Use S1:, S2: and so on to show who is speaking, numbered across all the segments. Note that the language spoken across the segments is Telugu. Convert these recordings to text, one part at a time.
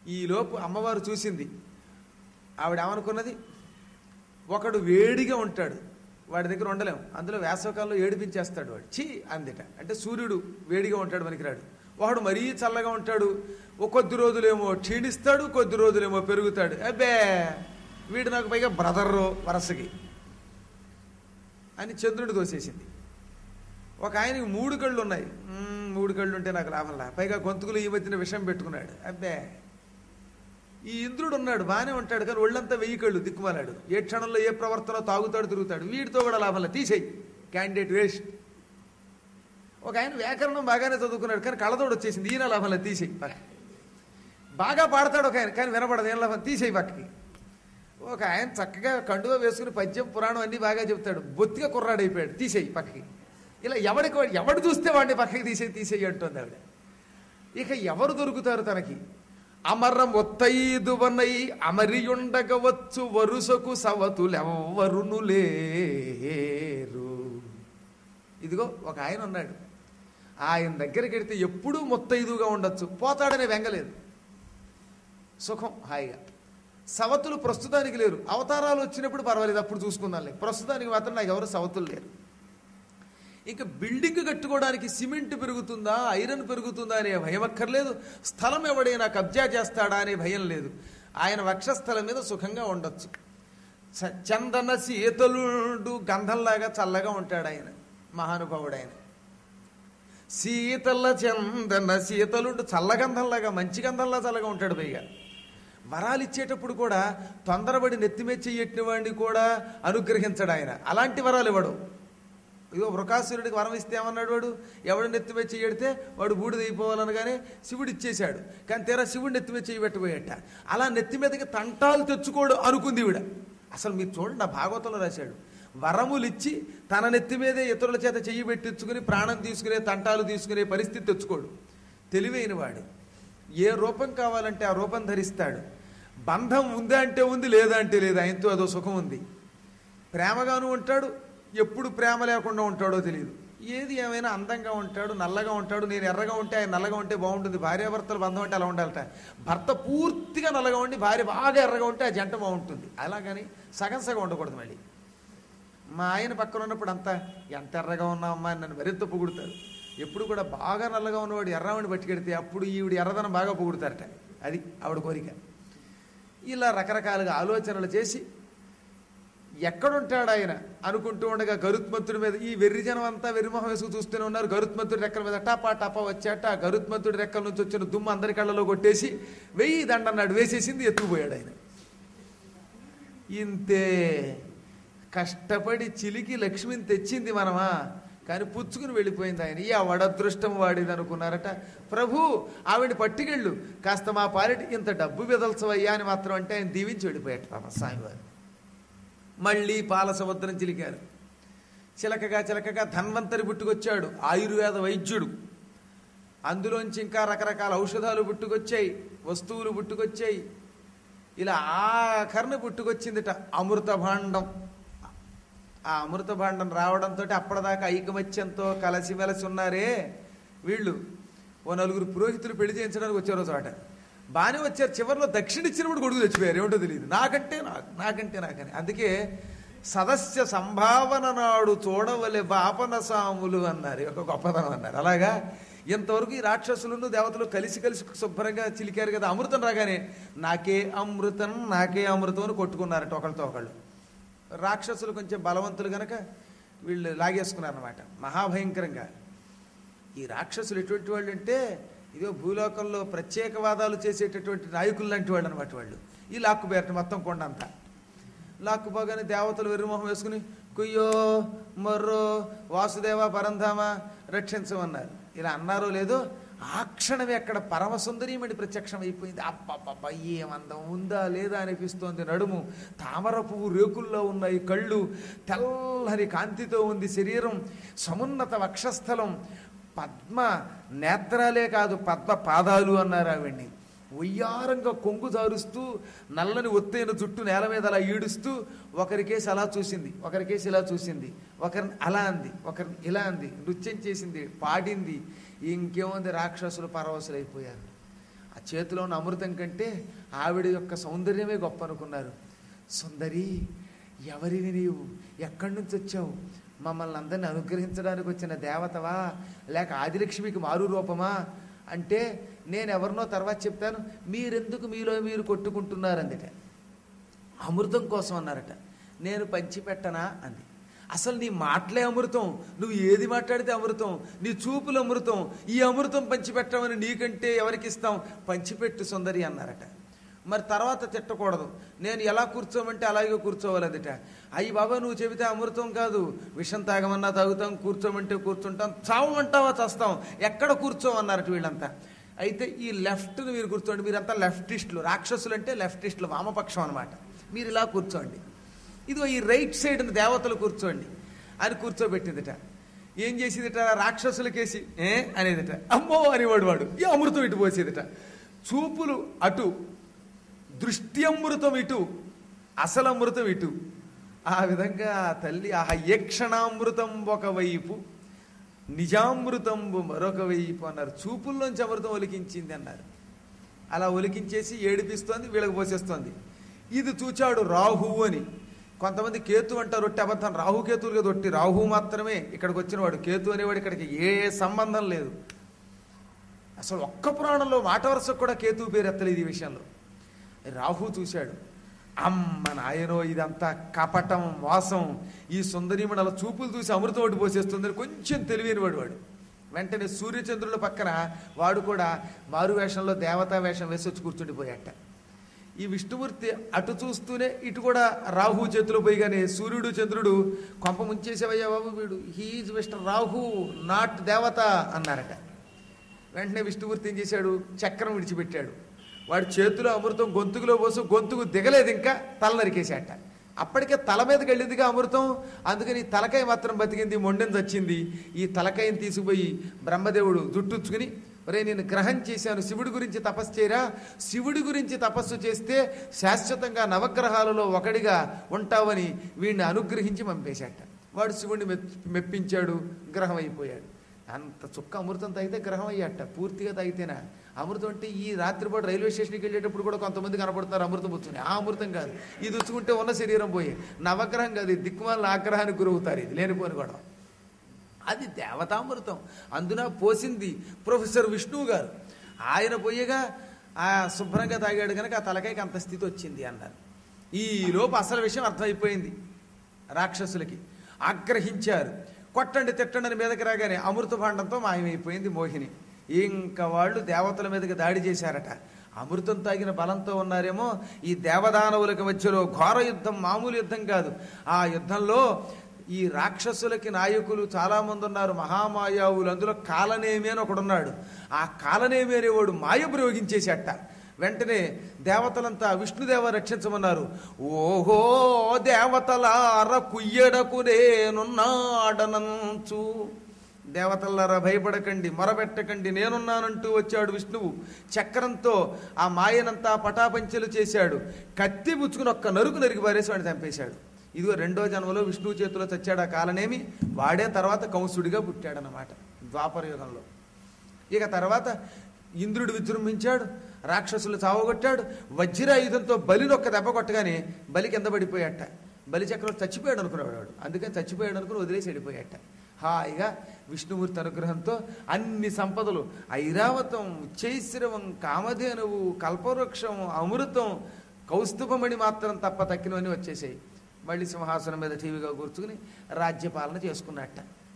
S1: ఈలోపు అమ్మవారు చూసింది ఆవిడ ఏమనుకున్నది ఒకడు వేడిగా ఉంటాడు వాడి దగ్గర ఉండలేం అందులో వేసవకాలంలో ఏడిపించేస్తాడు వాడు చీ అందిట అంటే సూర్యుడు వేడిగా ఉంటాడు పనికిరాడు ఒకడు మరీ చల్లగా ఉంటాడు ఓ కొద్ది రోజులేమో క్షీణిస్తాడు కొద్ది రోజులేమో పెరుగుతాడు అబ్బే వీడు నాకు పైగా బ్రదర్ వరసకి అని చంద్రుడు దోసేసింది ఒక ఆయనకి మూడు కళ్ళు ఉన్నాయి మ్మ్, మూడు కళ్ళు ఉంటే నాకు లాభంలా పైగా గొంతుకులు ఈ మధ్యన విషం పెట్టుకున్నాడు అబ్బే ఈ ఇంద్రుడు ఉన్నాడు బాగానే ఉంటాడు కానీ ఒళ్ళంతా వెయ్యి కళ్ళు దిక్కుమాలాడు ఏ క్షణంలో ఏ ప్రవర్తన తాగుతాడు తిరుగుతాడు వీడితో కూడా లాభంలా తీసేయి క్యాండిడేట్ వేస్ట్ ఒక ఆయన వ్యాకరణం బాగానే చదువుకున్నాడు కానీ కళ్ళతోడు వచ్చేసింది ఈయన లాభంలా తీసేయి పక్క బాగా పాడతాడు ఒక ఆయన కానీ వినపడదు ఏం లాభం తీసేయి పక్కకి ఒక ఆయన చక్కగా కండువ వేసుకుని పద్యం పురాణం అన్నీ బాగా చెప్తాడు బొత్తిగా కుర్రాడైపోయాడు తీసేయి పక్కకి ఇలా ఎవడికి వాడు- ఎవడు చూస్తే వాడిని పక్కకి తీసేయి తీసేయి అంటుంది ఆవిడ ఇక ఎవరు దొరుకుతారు తనకి అమరం ఒత్తైదువనై అమరియుండగవచ్చు వరుసకు సవతులెవ్వరును లేరు ఇదిగో ఒక ఆయన ఉన్నాడు ఆయన దగ్గరికి వెడితే ఎప్పుడూ మొత్తైదుగా ఉండొచ్చు పోతాడనే వెంగలేదు సుఖం హాయిగా సవతులు ప్రస్తుతానికి లేరు అవతారాలు వచ్చినప్పుడు పర్వాలేదు అప్పుడు చూసుకుందాంలే ప్రస్తుతానికి మాత్రం నాకు ఎవరు సవతులు లేరు ఇక బిల్డింగ్ కట్టుకోవడానికి సిమెంట్ పెరుగుతుందా ఐరన్ పెరుగుతుందా అనే భయం అక్కర్లేదు స్థలం ఎవడైనా కబ్జా చేస్తాడా అనే భయం లేదు ఆయన వక్షస్థలం మీద సుఖంగా ఉండొచ్చు చ- చందన శీతలుడు గంధంలాగా చల్లగా ఉంటాడు ఆయన మహానుభావుడు ఆయన శీతల చందన శీతలుడు చల్లగంధంలాగా మంచి గంధంలా చల్లగా ఉంటాడు పైగా వరాలు ఇచ్చేటప్పుడు కూడా తొందరపడి నెత్తిమే చెయ్యట్టిన వాడిని కూడా అనుగ్రహించడు ఆయన అలాంటి వరాలు ఇవ్వడు ఇదిగో వృకాసురుడికి వరం ఇస్తే ఏమన్నాడు వాడు ఎవడు నెత్తిమే చెయ్యడితే వాడు బూడిద అయిపోవాలనగానే శివుడు ఇచ్చేశాడు కానీ తీరా శివుడు నెత్తిమే చెయ్యి పెట్టబోయేట అలా నెత్తి మీదకి తంటాలు తెచ్చుకోడు అనుకుంది ఈవిడ అసలు మీరు చూడండి ఆ భాగవతంలో రాశాడు వరములు ఇచ్చి తన నెత్తి మీదే ఇతరుల చేత చెయ్యి పెట్టించుకుని ప్రాణం తీసుకునే తంటాలు తీసుకునే పరిస్థితి తెచ్చుకోడు తెలివైన వాడు ఏ రూపం కావాలంటే ఆ రూపం ధరిస్తాడు బంధం ఉందా అంటే ఉంది లేదా అంటే లేదు ఆయనతో అదో సుఖం ఉంది ప్రేమగాను ఉంటాడు ఎప్పుడు ప్రేమ లేకుండా ఉంటాడో తెలియదు ఏది ఏమైనా అందంగా ఉంటాడు నల్లగా ఉంటాడు నేను ఎర్రగా ఉంటే ఆయన నల్లగా ఉంటే బాగుంటుంది భార్యాభర్తల బంధం అంటే అలా ఉండాలట భర్త పూర్తిగా నల్లగా ఉండి భార్య బాగా ఎర్రగా ఉంటే ఆ జంట బాగుంటుంది అలాగని సగం సగం ఉండకూడదు మళ్ళీ మా ఆయన పక్కన ఉన్నప్పుడు అంతా ఎంత ఎర్రగా ఉన్నావమ్మా అని నన్ను మరింత పొగుడుతారు ఎప్పుడు కూడా బాగా నల్లగా ఉన్నవాడు ఎర్రవాడిని పట్టుకెడితే అప్పుడు ఈవిడ ఎర్రదనం బాగా పొగుడుతారట అది ఆవిడ కోరిక ఇలా రకరకాలుగా ఆలోచనలు చేసి ఎక్కడుంటాడు ఆయన అనుకుంటూ ఉండగా గరుత్మంతుడి మీద ఈ వెర్రి జనం అంతా వెర్రిమొహం వేసుకు చూస్తూనే ఉన్నారు గరుత్మంతుడి రెక్కల మీద టపా టపా వచ్చాట ఆ గరుత్మంతుడి రెక్కల నుంచి వచ్చిన దుమ్ము అందరి కళ్ళలో కొట్టేసి వెయ్యి దండన్నాడు వేసేసింది ఎత్తుకుపోయాడు ఆయన ఇంతే కష్టపడి చిలికి లక్ష్మిని తెచ్చింది మనమా కానీ పుచ్చుకుని వెళ్ళిపోయింది ఆయన ఈ వడదృష్టం వాడిది అనుకున్నారట ప్రభు ఆవిడ పట్టుకెళ్ళు కాస్త మా పాలిటి ఇంత డబ్బు విదల్చవయ్యా అని మాత్రం అంటే ఆయన దీవించి వెళ్ళిపోయాట పాప స్వామివారు మళ్ళీ పాల సముద్రం చిలికారు చిలకగా చిలకగా ధన్వంతరి పుట్టుకొచ్చాడు ఆయుర్వేద వైద్యుడు అందులోంచి ఇంకా రకరకాల ఔషధాలు పుట్టుకొచ్చాయి వస్తువులు పుట్టుకొచ్చాయి ఇలా ఆఖరణ పుట్టుకొచ్చిందిట అమృత భాండం ఆ అమృత భాండం రావడంతో అప్పటిదాకా ఐకమత్యంతో కలసిమెలసి ఉన్నారే వీళ్ళు ఓ నలుగురు పురోహితులు పెళ్లి చేయించడానికి వచ్చారో చోట బాగానే వచ్చారు చివరిలో దక్షిణ ఇచ్చినప్పుడు కొడుకు తెచ్చిపోయారు ఏమిటో తెలియదు నాకంటే నాకు నాకంటే నాకని అందుకే సదస్య సంభావన నాడు చూడవలే బాపన సాములు అన్నారు ఒక గొప్పతనం అన్నారు అలాగా ఇంతవరకు ఈ రాక్షసులను దేవతలు కలిసి కలిసి శుభ్రంగా చిలికారు కదా అమృతం రాగానే నాకే అమృతం నాకే అమృతం అని కొట్టుకున్నారట ఒకళ్ళతో ఒకళ్ళు రాక్షసులు కొంచెం బలవంతులు గనక వీళ్ళు లాగేసుకున్నారన్నమాట మహాభయంకరంగా ఈ రాక్షసులు ఎటువంటి వాళ్ళు అంటే ఇదో భూలోకంలో ప్రత్యేకవాదాలు చేసేటటువంటి నాయకులు లాంటి వాళ్ళు అనమాట వాళ్ళు ఈ లాక్కుపోయారట మొత్తం కొండంతా లాక్కుపోగానే దేవతలు వెర్రిమొహం వేసుకుని కుయ్యో మర్రో వాసుదేవ పరంధామ రక్షించమన్నారు ఇలా అన్నారో లేదో ఆ క్షణమే అక్కడ పరమసుందరీమణి ప్రత్యక్షం అయిపోయింది అబ్బబ్బబ్బ ఏం అందం ఉందా లేదా అనిపిస్తోంది నడుము తామర పువ్వు రేకుల్లో ఉన్నాయి కళ్ళు తెల్లని కాంతితో ఉంది శరీరం సమున్నత వక్షస్థలం పద్మ నేత్రాలే కాదు పద్మ పాదాలు అన్నారు ఆవిడ్ని ఉయ్యారంగా కొంగు జారుస్తూ నల్లని ఒత్తైన జుట్టు నేల మీద అలా ఈడుస్తూ ఒకరికేసి అలా చూసింది ఒకరికేసి ఇలా చూసింది ఒకరిని అలా అంది ఒకరిని ఇలా అంది నృత్యం చేసింది పాడింది ఇంకేముంది రాక్షసులు పరవశులైపోయారు ఆ చేతిలో ఉన్న అమృతం కంటే ఆవిడ యొక్క సౌందర్యమే గొప్ప అనుకున్నారు సుందరి ఎవరివి నీవు ఎక్కడి నుంచి వచ్చావు మమ్మల్ని అందరిని అనుగ్రహించడానికి వచ్చిన దేవతవా లేక ఆదిలక్ష్మికి మారు రూపమా అంటే నేను ఎవరినో తర్వాత చెప్తాను మీరెందుకు మీలో మీరు కొట్టుకుంటున్నారు అందుట అమృతం కోసం అన్నారట నేను పంచిపెట్టనా అంది అసలు నీ మాటలే అమృతం నువ్వు ఏది మాట్లాడితే అమృతం నీ చూపులు అమృతం ఈ అమృతం పంచిపెట్టమని నీకంటే ఎవరికి ఇస్తాం పంచిపెట్టు సుందరి అన్నారట మరి తర్వాత తిట్టకూడదు నేను ఎలా కూర్చోమంటే అలాగే కూర్చోవాలి అదిట అయ్యి బాబా నువ్వు చెబితే అమృతం కాదు విషం తాగమన్నా తాగుతాం కూర్చోమంటే కూర్చుంటాం చావమంటావా చస్తాం ఎక్కడ కూర్చోమన్నారట వీళ్ళంతా అయితే ఈ లెఫ్ట్ మీరు కూర్చోండి మీరంతా లెఫ్టిస్టులు రాక్షసులు అంటే లెఫ్టిస్టులు వామపక్షం అనమాట మీరు ఇలా కూర్చోండి ఇదిగో ఈ రైట్ సైడ్ దేవతలు కూర్చోండి అని కూర్చోబెట్టిందిట ఏం చేసేదిట రాక్షసులకేసి ఏ అనేదిట అమ్మో అనేవాడు వాడు ఈ అమృతం ఇటు పోసేదిట చూపులు అటు దృష్టి అమృతం ఇటు అసలు అమృతం ఇటు ఆ విధంగా ఆ తల్లి ఆ యక్షణామృతం ఒకవైపు నిజామృతంబు మరొక వైపు అన్నారు చూపుల్లోంచి అమృతం ఒలికించింది అన్నారు అలా ఒలికించేసి ఏడిపిస్తోంది వీళ్ళకి పోసేస్తోంది ఇది చూచాడు రాహువు అని కొంతమంది కేతు అంటారు ఒట్టి అబద్ధం రాహుకేతువులు కదా ఒట్టి రాహు మాత్రమే ఇక్కడికి వచ్చినవాడు కేతు అనేవాడు ఇక్కడికి ఏ సంబంధం లేదు అసలు ఒక్క పురాణంలో మాట వరుసకు కూడా కేతువు పేరు ఎత్తలేదు ఈ విషయంలో రాహు చూశాడు అమ్మ నాయనో ఇదంతా కపటం మోసం ఈ సుందరీమణి అలా చూపులు చూసి అమృతం ఒకటి పోసేస్తుందని కొంచెం తెలివైన వాడు వాడు వెంటనే సూర్యచంద్రుల పక్కన వాడు కూడా మారు వేషంలో దేవతా వేషం వేసి వచ్చి కూర్చుండిపోయాట ఈ విష్ణుమూర్తి అటు చూస్తూనే ఇటు కూడా రాహు చేతిలో పోయిగానే సూర్యుడు చంద్రుడు కొంప ముంచేసేవయ్యా బాబు వీడు హీజ్ మిస్టర్ రాహు నాట్ దేవత అన్నారట వెంటనే విష్ణుమూర్తి ఏం చేశాడు చక్రం విడిచిపెట్టాడు వాడి చేతిలో అమృతం గొంతుకులో పోసి గొంతుకు దిగలేదు ఇంకా తల నరికేశాట అప్పటికే తల మీదకి వెళ్ళిందిగా అమృతం అందుకని ఈ తలకాయ మాత్రం బతికింది మొండెని చచ్చింది ఈ తలకాయని తీసుకుపోయి బ్రహ్మదేవుడు జుట్టుచ్చుకుని ఒరే నేను గ్రహం చేశాను శివుడి గురించి తపస్సు చేయరా శివుడి గురించి తపస్సు చేస్తే శాశ్వతంగా నవగ్రహాలలో ఒకడిగా ఉంటావని వీడిని అనుగ్రహించి పంపేశాట వాడు శివుడిని మెప్- మెప్పించాడు గ్రహం అయిపోయాడు అంత చుక్క అమృతం తాగితే గ్రహం అయ్యాట పూర్తిగా తాగితేనా అమృతం అంటే ఈ రాత్రిపాటు రైల్వే స్టేషన్కి వెళ్ళేటప్పుడు కూడా కొంతమంది కనపడుతున్నారు అమృతం పుచ్చుని ఆ అమృతం కాదు ఇది ఉచ్చుకుంటే ఉన్న శరీరం పోయి నవగ్రహం కాదు ఇది దిక్కుమాల ఆగ్రహానికి గురవుతారు ఇది లేనిపోని కూడా అది దేవతామృతం అందున పోసింది ప్రొఫెసర్ విష్ణువు గారు ఆయన పోయగా ఆ శుభ్రంగా తాగాడు కనుక ఆ తలకాయకి అంత స్థితి వచ్చింది అన్నారు ఈ లోపు అసలు విషయం అర్థమైపోయింది రాక్షసులకి ఆగ్రహించారు కొట్టండి తిట్టండి అని మీదకి రాగానే అమృత భాండంతో మాయమైపోయింది మోహిని ఇంకా వాళ్ళు దేవతల మీదకి దాడి చేశారట అమృతం తాగిన బలంతో ఉన్నారేమో ఈ దేవదానవులకి మధ్యలో ఘోర యుద్ధం మామూలు యుద్ధం కాదు ఆ యుద్ధంలో ఈ రాక్షసులకి నాయకులు చాలా మంది ఉన్నారు మహామాయావులు అందులో కాలనేమి అని ఒకడున్నాడు ఆ కాలనేమి అనేవాడు మాయ ప్రయోగించేసేట వెంటనే దేవతలంతా విష్ణుదేవ రక్షించమన్నారు ఓహో దేవతలార కుయ్యడకు నేనున్నాడనంచు దేవతలారా భయపడకండి మొరబెట్టకండి నేనున్నానంటూ వచ్చాడు విష్ణువు చక్రంతో ఆ మాయనంతా పటాపంచలు చేశాడు కత్తి పుచ్చుకుని ఒక్క నరుకు నరికి పారేసి వాడిని చంపేశాడు ఇదిగో రెండో జన్మలో విష్ణువు చేతిలో చచ్చాడు ఆ కాలనేమి వాడే తర్వాత కంసుడిగా పుట్టాడనమాట ద్వాపర యుగంలో ఇక తర్వాత ఇంద్రుడు విజృంభించాడు రాక్షసులు చావగొట్టాడు వజ్రాయుధంతో బలిని ఒక్క దెబ్బ కొట్టగానే బలి కింద పడిపోయాట బలి చక్రవర్తి చచ్చిపోయాడు అనుకునేవాడు వాడు. అందుకని చచ్చిపోయాడు అనుకుని వదిలేసి వెళ్ళిపోయాట హాయిగా విష్ణుమూర్తి అనుగ్రహంతో అన్ని సంపదలు ఐరావతం చైశ్రవం కామధేనువు కల్పవృక్షం అమృతం కౌస్తుభమణి మాత్రం తప్ప తక్కినవన్నీ వచ్చేసాయి మళ్ళీ సింహాసనం మీద టీవీగా కూర్చుకుని రాజ్యపాలన చేసుకున్నట్ట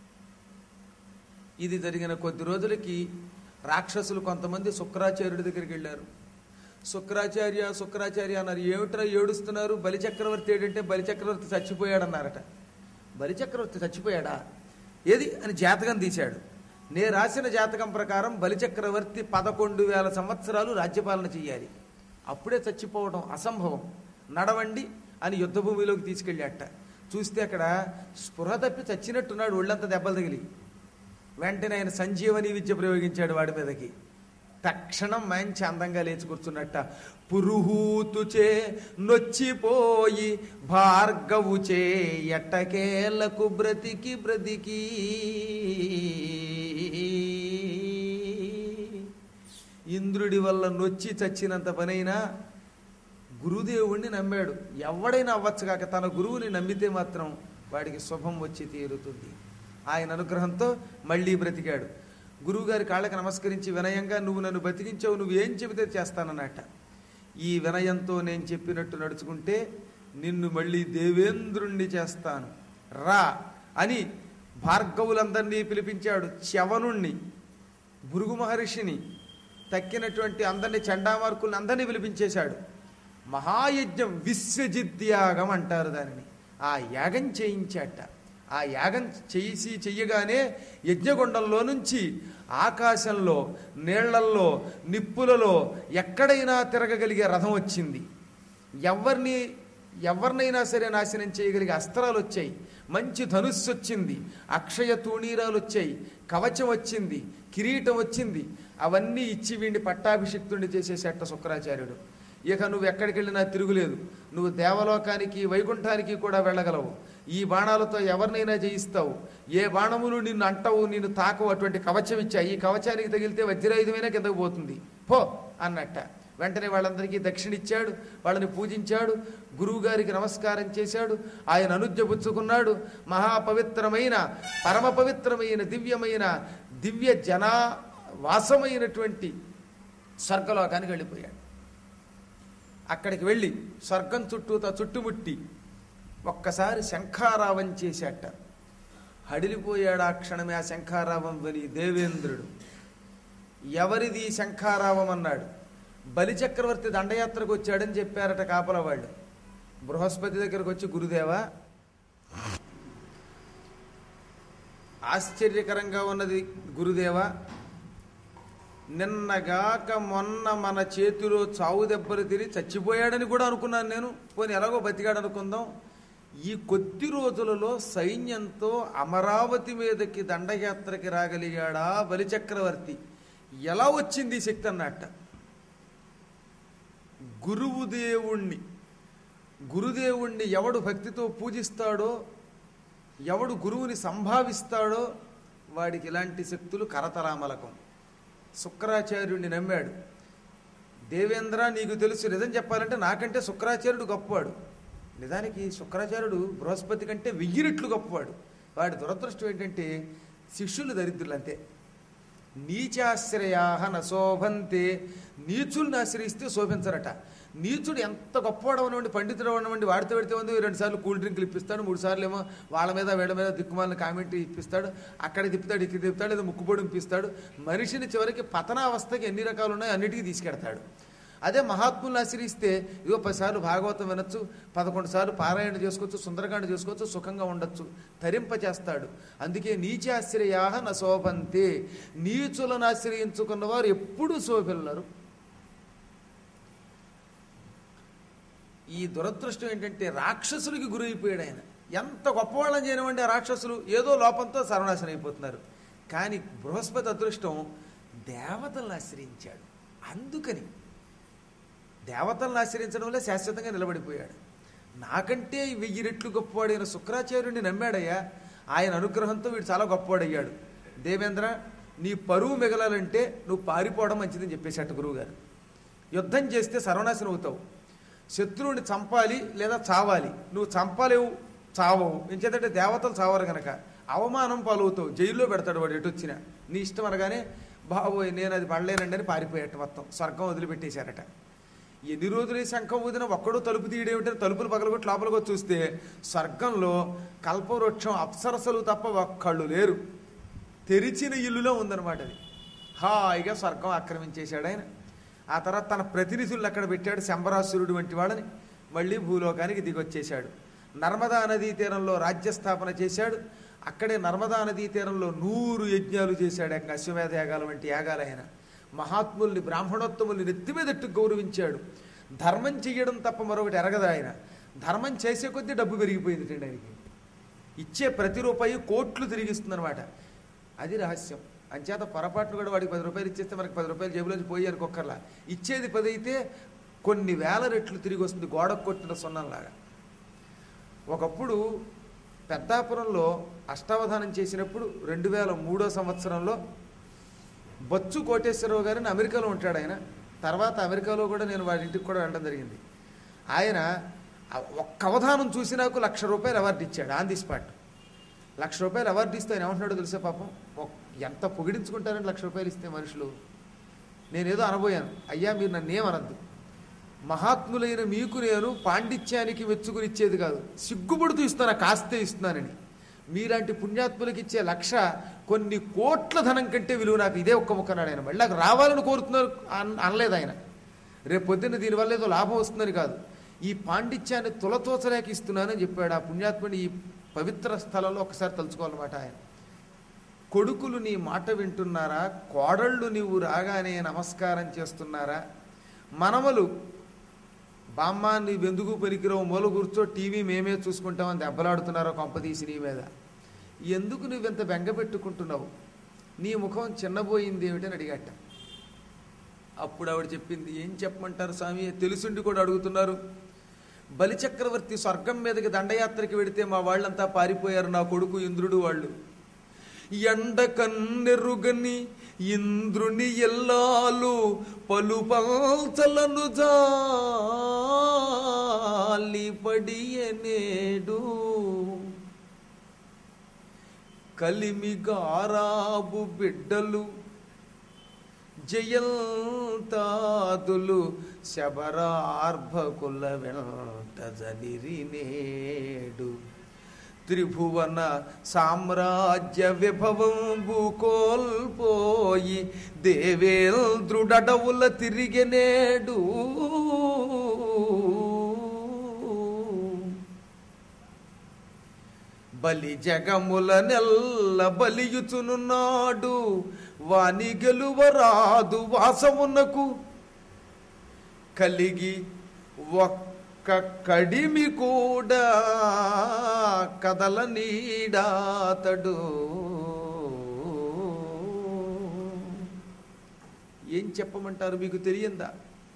S1: ఇది జరిగిన కొద్ది రోజులకి రాక్షసులు కొంతమంది శుక్రాచార్యుడి దగ్గరికి వెళ్ళారు శుక్రాచార్య శుక్రాచార్య అన్నారు ఏమిట్రా ఏడుస్తున్నారు బలిచక్రవర్తి ఏంటంటే బలిచక్రవర్తి చచ్చిపోయాడన్నారట బలిచక్రవర్తి చచ్చిపోయాడా ఏది అని జాతకం తీశాడు నే రాసిన జాతకం ప్రకారం బలిచక్రవర్తి పదకొండు వేల సంవత్సరాలు రాజ్యపాలన చేయాలి అప్పుడే చచ్చిపోవడం అసంభవం నడవండి అని యుద్ధభూమిలోకి తీసుకెళ్ళాట చూస్తే అక్కడ స్పృహ తప్పి చచ్చినట్టున్నాడు ఒళ్ళంతా దెబ్బలు తగిలి వెంటనే ఆయన సంజీవని విద్య ప్రయోగించాడు వాడి మీదకి తక్షణం మంచి అందంగా లేచి కూర్చున్నట్ట పురుహూతుచే నొచ్చిపోయి భార్గవుచే ఎట్టకేలకు బ్రతికి బ్రతికి ఇంద్రుడి వల్ల నొచ్చి చచ్చినంత పనైనా గురుదేవుణ్ణి నమ్మాడు ఎవడైనా అవ్వచ్చు కాక తన గురువుని నమ్మితే మాత్రం వాడికి శుభం వచ్చి తీరుతుంది ఆయన అనుగ్రహంతో మళ్ళీ బ్రతికాడు గురువుగారి కాళ్ళకి నమస్కరించి వినయంగా నువ్వు నన్ను బతికించావు నువ్వు ఏం చెబితే చేస్తానన్నట ఈ వినయంతో నేను చెప్పినట్టు నడుచుకుంటే నిన్ను మళ్ళీ దేవేంద్రుణ్ణి చేస్తాను రా అని భార్గవులందరినీ పిలిపించాడు చవనుణ్ణి భృగు మహర్షిని తక్కినటువంటి అందరినీ చండామార్కుల్ని అందరినీ పిలిపించేశాడు మహాయజ్ఞం విశ్వజిద్యాగం అంటారు దానిని ఆ యాగం చేయించాట ఆ యాగం చేసి చెయ్యగానే యజ్ఞగుండంలో నుంచి ఆకాశంలో నీళ్లల్లో నిప్పులలో ఎక్కడైనా తిరగగలిగే రథం వచ్చింది ఎవరిని ఎవరినైనా సరే నాశనం చేయగలిగే అస్త్రాలు వచ్చాయి మంచి ధనుస్సు వచ్చింది అక్షయ తూణీరాలు వచ్చాయి కవచం వచ్చింది కిరీటం వచ్చింది అవన్నీ ఇచ్చి వీడిని పట్టాభిషిక్తుడిని చేసేసేట శుక్రాచార్యుడు ఇక నువ్వు ఎక్కడికి వెళ్ళినా తిరుగులేదు నువ్వు దేవలోకానికి వైకుంఠానికి కూడా వెళ్ళగలవు ఈ బాణాలతో ఎవరినైనా జయిస్తావు ఏ బాణములు నిన్ను అంటవు నిన్ను తాకవు అటువంటి కవచం ఇచ్చాయి ఈ కవచానికి తగిలితే వజ్రాయుధమైనా కిందకు పోతుంది పో అన్నట్ట వెంటనే వాళ్ళందరికీ దక్షిణ ఇచ్చాడు వాళ్ళని పూజించాడు గురువుగారికి నమస్కారం చేశాడు ఆయన అనుజ్ఞ పుచ్చుకున్నాడు మహాపవిత్రమైన పరమ పవిత్రమైన దివ్యమైన దివ్య జనా వాసమైనటువంటి స్వర్గలోకానికి వెళ్ళిపోయాడు అక్కడికి వెళ్ళి స్వర్గం చుట్టూతో చుట్టుముట్టి ఒక్కసారి శంఖారావం చేశాట హడిలిపోయాడు ఆ క్షణమే ఆ శంఖారావం విని దేవేంద్రుడు ఎవరిది ఈ శంఖారావం అన్నాడు బలిచక్రవర్తి దండయాత్రకు వచ్చాడని చెప్పారట కాపల వాళ్ళు బృహస్పతి దగ్గరకు వచ్చి గురుదేవా ఆశ్చర్యకరంగా ఉన్నది గురుదేవా నిన్నగాక మొన్న మన చేతిలో చావు దెబ్బలు తిరిగి చచ్చిపోయాడని కూడా అనుకున్నాను నేను పోనీ ఎలాగో బతికాడు అనుకుందాం ఈ కొద్ది రోజులలో సైన్యంతో అమరావతి మీదకి దండయాత్రకి రాగలిగాడా బలిచక్రవర్తి ఎలా వచ్చింది ఈ శక్తి అన్నట్ట గురువు దేవుణ్ణి గురుదేవుణ్ణి ఎవడు భక్తితో పూజిస్తాడో ఎవడు గురువుని సంభావిస్తాడో వాడికి ఇలాంటి శక్తులు కరతలామలకం శుక్రాచార్యుడిని నమ్మాడు దేవేంద్ర నీకు తెలుసు నిజం చెప్పాలంటే నాకంటే శుక్రాచార్యుడు గొప్పవాడు నిజానికి శుక్రాచార్యుడు బృహస్పతి కంటే వెయ్యి రెట్లు గొప్పవాడు వాడి దురదృష్టం ఏంటంటే శిష్యులు దరిద్రులు అంతే నీచాశ్రయాహ నశోభంతే నీచుల్ని ఆశ్రయిస్తే శోభించరట నీచుడు ఎంత గొప్పవాడు అవనివ్వండి పండితుడు అవనివ్వండి వాడితో పెడితే ఉంది రెండు సార్లు కూల్ డ్రింక్లు ఇప్పిస్తాడు మూడు సార్లు ఏమో వాళ్ళ మీద వీళ్ళ మీద దిక్కుమాలిన కామెంట్ ఇప్పిస్తాడు అక్కడ తిప్పుతాడు ఇక్కడ తిప్పుతాడు లేదా ముక్కుపొడి ఇప్పిస్తాడు మనిషిని చివరికి పతనావస్థకి ఎన్ని రకాలు ఉన్నాయో అన్నిటికీ తీసుకెడతాడు అదే మహాత్ముల్ని ఆశ్రయిస్తే ఇదిగో పదిసార్లు భాగవతం వినొచ్చు పదకొండు సార్లు పారాయణ చేసుకోవచ్చు సుందరకాండ చేసుకోవచ్చు సుఖంగా ఉండొచ్చు తరింప చేస్తాడు అందుకే నీచాశ్రయాహ నశోభంతే నీచులను ఆశ్రయించుకున్న వారు ఎప్పుడూ శోభిల్లరు ఈ దురదృష్టం ఏంటంటే రాక్షసులకి గురైపోయాడు ఆయన ఎంత గొప్పవాళ్ళని చేయనివ్వండి ఆ రాక్షసులు ఏదో లోపంతో సర్వనాశనం అయిపోతున్నారు కానీ బృహస్పతి అదృష్టం దేవతలను ఆశ్రయించాడు అందుకని దేవతలను ఆశ్రయించడం వల్ల శాశ్వతంగా నిలబడిపోయాడు నాకంటే వెయ్యి రెట్లు గొప్పవాడైన శుక్రాచార్యుడిని నమ్మాడయ్యా ఆయన అనుగ్రహంతో వీడు చాలా గొప్పవాడయ్యాడు దేవేంద్ర నీ పరువు మిగలాలంటే నువ్వు పారిపోవడం మంచిదని చెప్పేశాట గురువుగారు యుద్ధం చేస్తే సర్వనాశనం అవుతావు శత్రువుని చంపాలి లేదా చావాలి నువ్వు చంపలేవు చావవు ఎంచేతంటే దేవతలు చావరు గనక అవమానం పాలవుతావు జైల్లో పెడతాడు వాడు ఎటు వచ్చినా నీ ఇష్టం అనగానే బాబోయ్ నేను అది పడలేనండి అని పారిపోయాట మొత్తం స్వర్గం వదిలిపెట్టేశారట ఎన్ని రోజులు ఈ శంఖం ఊదినా ఒక్కడో తలుపు తీయడేమిటని తలుపులు పగలగొట్టి లోపలికి వచ్చి చూస్తే స్వర్గంలో కల్పవృక్షం అప్సరసలు తప్ప ఒక్కళ్ళు లేరు తెరిచిన ఇల్లులో ఉందన్నమాట అది హాయిగా స్వర్గం ఆక్రమించేశాడు ఆయన ఆ తర్వాత తన ప్రతినిధులను అక్కడ పెట్టాడు శంబరాసురుడు వంటి వాళ్ళని మళ్ళీ భూలోకానికి దిగొచ్చేశాడు నర్మదా నదీ తీరంలో రాజ్యస్థాపన చేశాడు అక్కడే నర్మదా నదీ తీరంలో నూరు యజ్ఞాలు చేశాడు ఇంకా అశ్వమేధ యాగాలు వంటి యాగాలు ఆయన మహాత్ముల్ని బ్రాహ్మణోత్తముల్ని నెత్తిమీదట్టు గౌరవించాడు ధర్మం చెయ్యడం తప్ప మరొకటి ఎరగదు ఆయన ధర్మం చేసే కొద్దీ డబ్బు పెరిగిపోయింది అండి ఆయనకి ఇచ్చే ప్రతి రూపాయి కోట్లు తిరిగిస్తుందన్నమాట అది రహస్యం అంచేత పొరపాటును కూడా వాడికి పది రూపాయలు ఇచ్చేస్తే మనకి పది రూపాయలు జేబులోంచి పోయి అనుకోకర్లా ఇచ్చేది పది అయితే కొన్ని వేల రెట్లు తిరిగి వస్తుంది గోడకు కొట్టిన సున్నంలాగా ఒకప్పుడు పెద్దాపురంలో అష్టావధానం చేసినప్పుడు రెండు వేల మూడో సంవత్సరంలో బొత్సు కోటేశ్వరరావు గారిని అమెరికాలో ఉంటాడు ఆయన తర్వాత అమెరికాలో కూడా నేను వాడి ఇంటికి కూడా వెళ్ళడం జరిగింది ఆయన ఆ ఒక్క అవధానం చూసి నాకు లక్ష రూపాయలు అవార్డు ఇచ్చాడు ఆన్ ది స్పాట్ లక్ష రూపాయలు అవార్డు ఇస్తే ఆయన ఏమంటున్నాడో తెలుసా పాపం ఒక్- ఎంత పొగిడించుకుంటారని లక్ష రూపాయలు ఇస్తే మనుషులు నేనేదో అనబోయాను అయ్యా మీరు నన్ను ఏమనద్దు మహాత్ములైన మీకు నేను పాండిత్యానికి మెచ్చుకుని ఇచ్చేది కాదు సిగ్గుపడుతూ ఇస్తాను కాస్తే ఇస్తున్నానని మీలాంటి పుణ్యాత్ములకి ఇచ్చే లక్ష కొన్ని కోట్ల ధనం కంటే విలువ నాకు ఇదే ఒక్క ముక్కనాడు ఆయన మళ్ళీ నాకు రావాలని కోరుతున్నారు అన్- అనలేదు ఆయన రేపు పొద్దున్న దీనివల్ల ఏదో లాభం వస్తుందని కాదు ఈ పాండిత్యాన్ని తులతోచలేక ఇస్తున్నానని చెప్పాడు ఆ పుణ్యాత్ముని ఈ పవిత్ర స్థలంలో ఒకసారి తలుచుకోవాలన్నమాట ఆయన కొడుకులు నీ మాట వింటున్నారా కోడళ్ళు నీవు రాగానే నమస్కారం చేస్తున్నారా మనమలు బామ్మ నీవెందుకు పనికిరావు మూల కూర్చో టీవీ మేమే చూసుకుంటామని దెబ్బలాడుతున్నారో కొంపదీసి నీ మీద ఎందుకు నువ్వెంత బెంగ పెట్టుకుంటున్నావు నీ ముఖం చిన్నబోయింది ఏమిటని అడిగట అప్పుడు ఆవిడ చెప్పింది ఏం చెప్పమంటారు స్వామి తెలుసుండి కూడా అడుగుతున్నారు బలిచక్రవర్తి స్వర్గం మీదకి దండయాత్రకి వెడితే మా వాళ్ళంతా పారిపోయారు నా కొడుకు ఇంద్రుడు వాళ్ళు ఎండ కన్నెరుగని ఇంద్రుని ఎల్లాలు పలు పల్చలను జాలి పడియనేడు కలిమి గారాబు బిడ్డలు జయంతాదులు శబరార్భకుల వెంట జనిరినేడు త్రిభువన సామ్రాజ్య విభవంబు కోల్పోయి దేవేంద్రుడడవుల తిరిగెనేడు బలి జగముల నెల్ల బలియుచునున్నాడు వాని గెలువరాదు వాసమునకు కలిగి ఒక్క కడిమి కూడా కదల నీడాతడు ఏం చెప్పమంటారు మీకు తెలియందా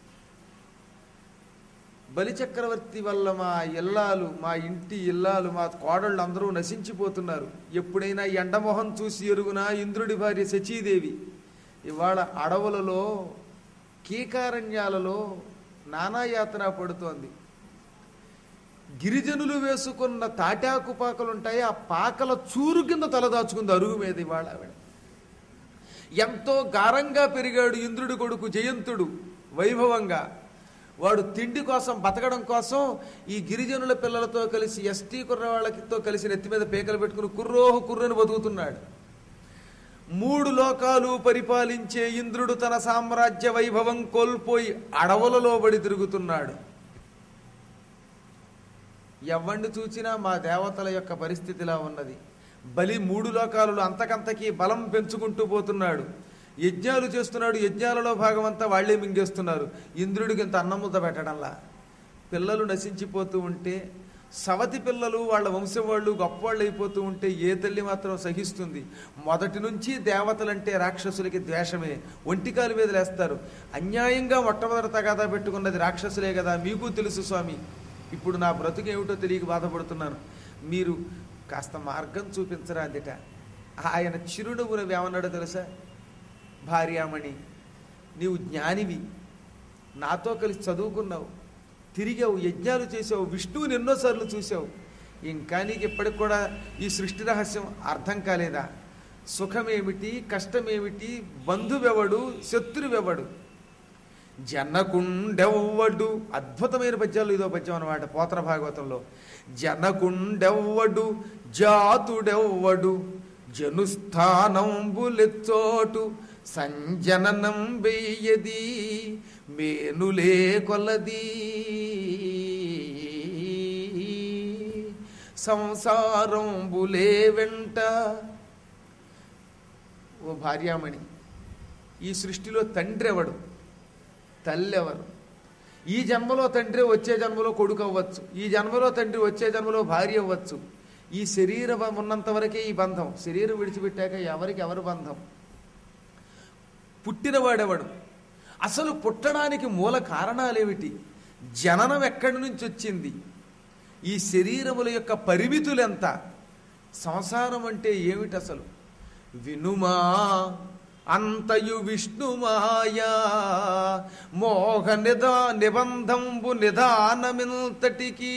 S1: బలిచక్రవర్తి వల్ల మా ఇల్లాలు మా ఇంటి ఇల్లాలు మా కోడళ్ళు అందరూ నశించిపోతున్నారు ఎప్పుడైనా ఈ ఎండమొహం చూసి ఎరుగునా ఇంద్రుడి భార్య శచీదేవి ఇవాళ అడవులలో కీకారణ్యాలలో నానాయాతన పడుతోంది గిరిజనులు వేసుకున్న తాటాకు పాకలు ఉంటాయి ఆ పాకల చూరు కింద తలదాచుకుంది అరుగు మీద ఇవాళ ఆవిడ ఎంతో గారంగా పెరిగాడు ఇంద్రుడి కొడుకు జయంతుడు వైభవంగా వాడు తిండి కోసం బతకడం కోసం ఈ గిరిజనుల పిల్లలతో కలిసి ఎస్టీ కుర్రవాళ్ళతో కలిసి నెత్తి మీద పేకలు పెట్టుకుని కుర్రోహు కుర్రని బతుకుతున్నాడు మూడు లోకాలు పరిపాలించే ఇంద్రుడు తన సామ్రాజ్య వైభవం కోల్పోయి అడవులలో బడి తిరుగుతున్నాడు ఎవరిని చూచినా మా దేవతల యొక్క పరిస్థితిలా ఉన్నది బలి మూడు లోకాలలో అంతకంతకీ బలం పెంచుకుంటూ పోతున్నాడు యజ్ఞాలు చేస్తున్నాడు యజ్ఞాలలో భాగం అంతా వాళ్లే మింగేస్తున్నారు ఇంద్రుడికి ఇంత అన్నం ముద్ద పెట్టడంలా పిల్లలు నశించిపోతూ ఉంటే సవతి పిల్లలు వాళ్ళ వంశం వాళ్ళు గొప్పవాళ్ళు అయిపోతూ ఉంటే ఏ తల్లి మాత్రం సహిస్తుంది మొదటి నుంచి దేవతలంటే రాక్షసులకి ద్వేషమే ఒంటికాలు మీద లేస్తారు అన్యాయంగా మొట్టమొదటి తగాదా పెట్టుకున్నది రాక్షసులే కదా మీకు తెలుసు స్వామి ఇప్పుడు నా బ్రతుకు ఏమిటో తెలియక బాధపడుతున్నాను మీరు కాస్త మార్గం చూపించరా అందుట ఆయన చిరునవ్వున ఏమన్నాడో తెలుసా భార్యామణి నీవు జ్ఞానివి నాతో కలిసి చదువుకున్నావు తిరిగావు యజ్ఞాలు చేసావు విష్ణువుని ఎన్నోసార్లు చూసావు ఇంకా నీకు ఇప్పటికి కూడా ఈ సృష్టి రహస్యం అర్థం కాలేదా సుఖమేమిటి కష్టమేమిటి బంధువెవడు శత్రువెవడు జనకుండెవ్వడు అద్భుతమైన పద్యాలు ఇదో పద్యం అనమాట పోతన భాగవతంలో జనకుండెవ్వడు జాతుడెవ్వడు జనుస్థానంబులెచ్చోటు సంజననం వెయ్యది మేనులే కొలది సంసారంబులే వెంట ఓ భార్యామణి ఈ సృష్టిలో తండ్రి ఎవడు తల్లి ఎవరు ఈ జన్మలో తండ్రి వచ్చే జన్మలో కొడుకు అవ్వచ్చు ఈ జన్మలో తండ్రి వచ్చే జన్మలో భార్య అవ్వచ్చు ఈ శరీరం ఉన్నంత వరకే ఈ బంధం శరీరం విడిచిపెట్టాక ఎవరికి ఎవరు బంధం పుట్టినవాడెవడు అసలు పుట్టడానికి మూల కారణాలేమిటి జననం ఎక్కడి నుంచి వచ్చింది ఈ శరీరముల యొక్క పరిమితులు ఎంత సంసారం అంటే ఏమిటి అసలు వినుమా అంతయు విష్ణుమాయా మోహ నిదా నిబంధంబు నిదానమింతటికి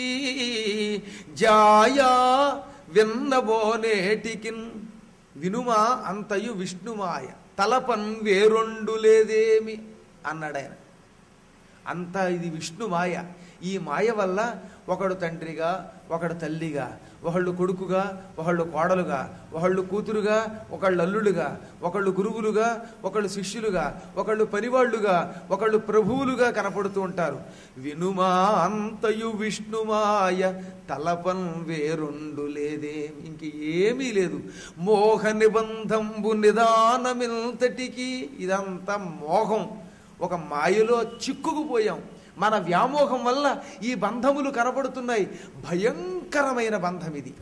S1: జాయా విన్నబోనేటికిన్ వినుమా అంతయు విష్ణుమాయ తలపన్ వేరొండు లేదేమి అన్నాడు ఆయన అంతా ఇది విష్ణు మాయ ఈ మాయ వల్ల ఒకడు తండ్రిగా ఒకడు తల్లిగా ఒకళ్ళు కొడుకుగా ఒకళ్ళు కోడలుగా ఒకళ్ళు కూతురుగా ఒకళ్ళు అల్లుడుగా ఒకళ్ళు గురువులుగా ఒకళ్ళు శిష్యులుగా ఒకళ్ళు పనివాళ్లుగా ఒకళ్ళు ప్రభువులుగా కనపడుతూ ఉంటారు వినుమా అంతయు విష్ణుమాయ తలపన్ వేరొండు లేదే ఇంక ఏమీ లేదు మోహ నిబంధంబు నిదానమింతటికి ఇదంతా మోహం ఒక మాయలో చిక్కుకుపోయాం మన వ్యామోహం వల్ల ఈ బంధములు కనబడుతున్నాయి భయంకరమైన బంధం ఇది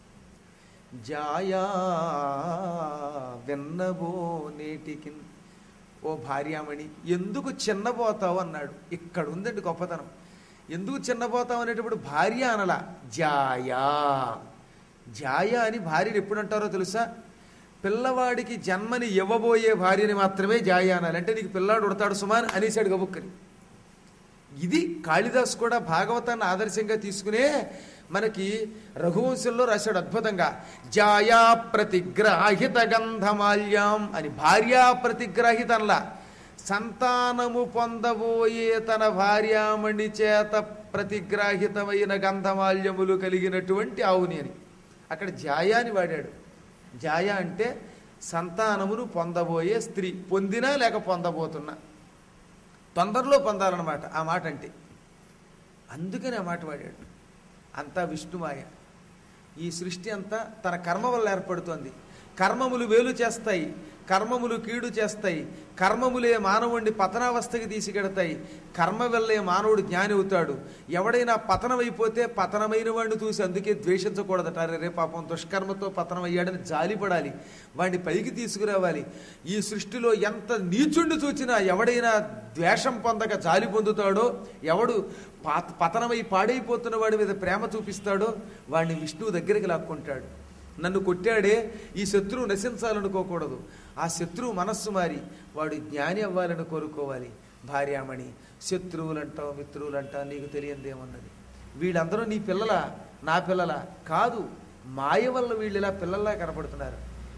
S1: జాయా వెన్నబో నేటికి ఓ భార్యామణి ఎందుకు చిన్నపోతావు అన్నాడు ఇక్కడ ఉందండి గొప్పతనం ఎందుకు చిన్నపోతావు అనేటప్పుడు భార్య అనలా జాయా జాయ అని భార్యను ఎప్పుడు అంటారో తెలుసా పిల్లవాడికి జన్మని ఇవ్వబోయే భార్యని మాత్రమే జాయ అనాలి అంటే నీకు పిల్లాడు ఉడతాడు సుమాన్ అనేసాడు గబుక్కని ఇది కాళిదాస్ కూడా భాగవతాన్ని ఆదర్శంగా తీసుకునే మనకి రఘువంశంలో రాశాడు అద్భుతంగా జాయా ప్రతిగ్రాహిత గంధమాల్యాం అని భార్యా ప్రతిగ్రాహితంలా సంతానము పొందబోయే తన భార్యామణి చేత ప్రతిగ్రాహితమైన గంధమాల్యములు కలిగినటువంటి ఆవుని అని అక్కడ జాయాని వాడాడు జాయ అంటే సంతానమును పొందబోయే స్త్రీ పొందినా లేక పొందబోతున్నా తొందరలో పొందాలన్నమాట ఆ మాట అంటే అందుకని ఆ మాట వాడాడు అంతా విష్ణుమాయ ఈ సృష్టి అంతా తన కర్మ వల్ల ఏర్పడుతోంది కర్మములు వేలు చేస్తాయి కర్మములు కీడు చేస్తాయి కర్మములే మానవుడిని పతనావస్థకి తీసుకెడతాయి కర్మ వల్లే మానవుడు జ్ఞాని అవుతాడు ఎవడైనా పతనమైపోతే పతనమైన వాడిని చూసి అందుకే ద్వేషించకూడదట అరే రే పాపం దుష్కర్మతో పతనం అయ్యాడని జాలిపడాలి వాడిని పైకి తీసుకురావాలి ఈ సృష్టిలో ఎంత నీచుండి చూచినా ఎవడైనా ద్వేషం పొందక జాలి పొందుతాడో ఎవడు పాత పతనమై పాడైపోతున్న వాడి మీద ప్రేమ చూపిస్తాడో వాడిని విష్ణువు దగ్గరికి లాక్కుంటాడు నన్ను కొట్టాడే ఈ శత్రువు నశించాలనుకోకూడదు ఆ శత్రువు మనస్సు మారి వాడు జ్ఞాని అవ్వాలని కోరుకోవాలి భార్యామణి శత్రువులంటావు మిత్రువులంటావు నీకు తెలియందేమన్నది వీళ్ళందరూ నీ పిల్లల నా పిల్లల కాదు మాయ వల్ల వీళ్ళు ఇలా పిల్లల్లా కనపడుతున్నారు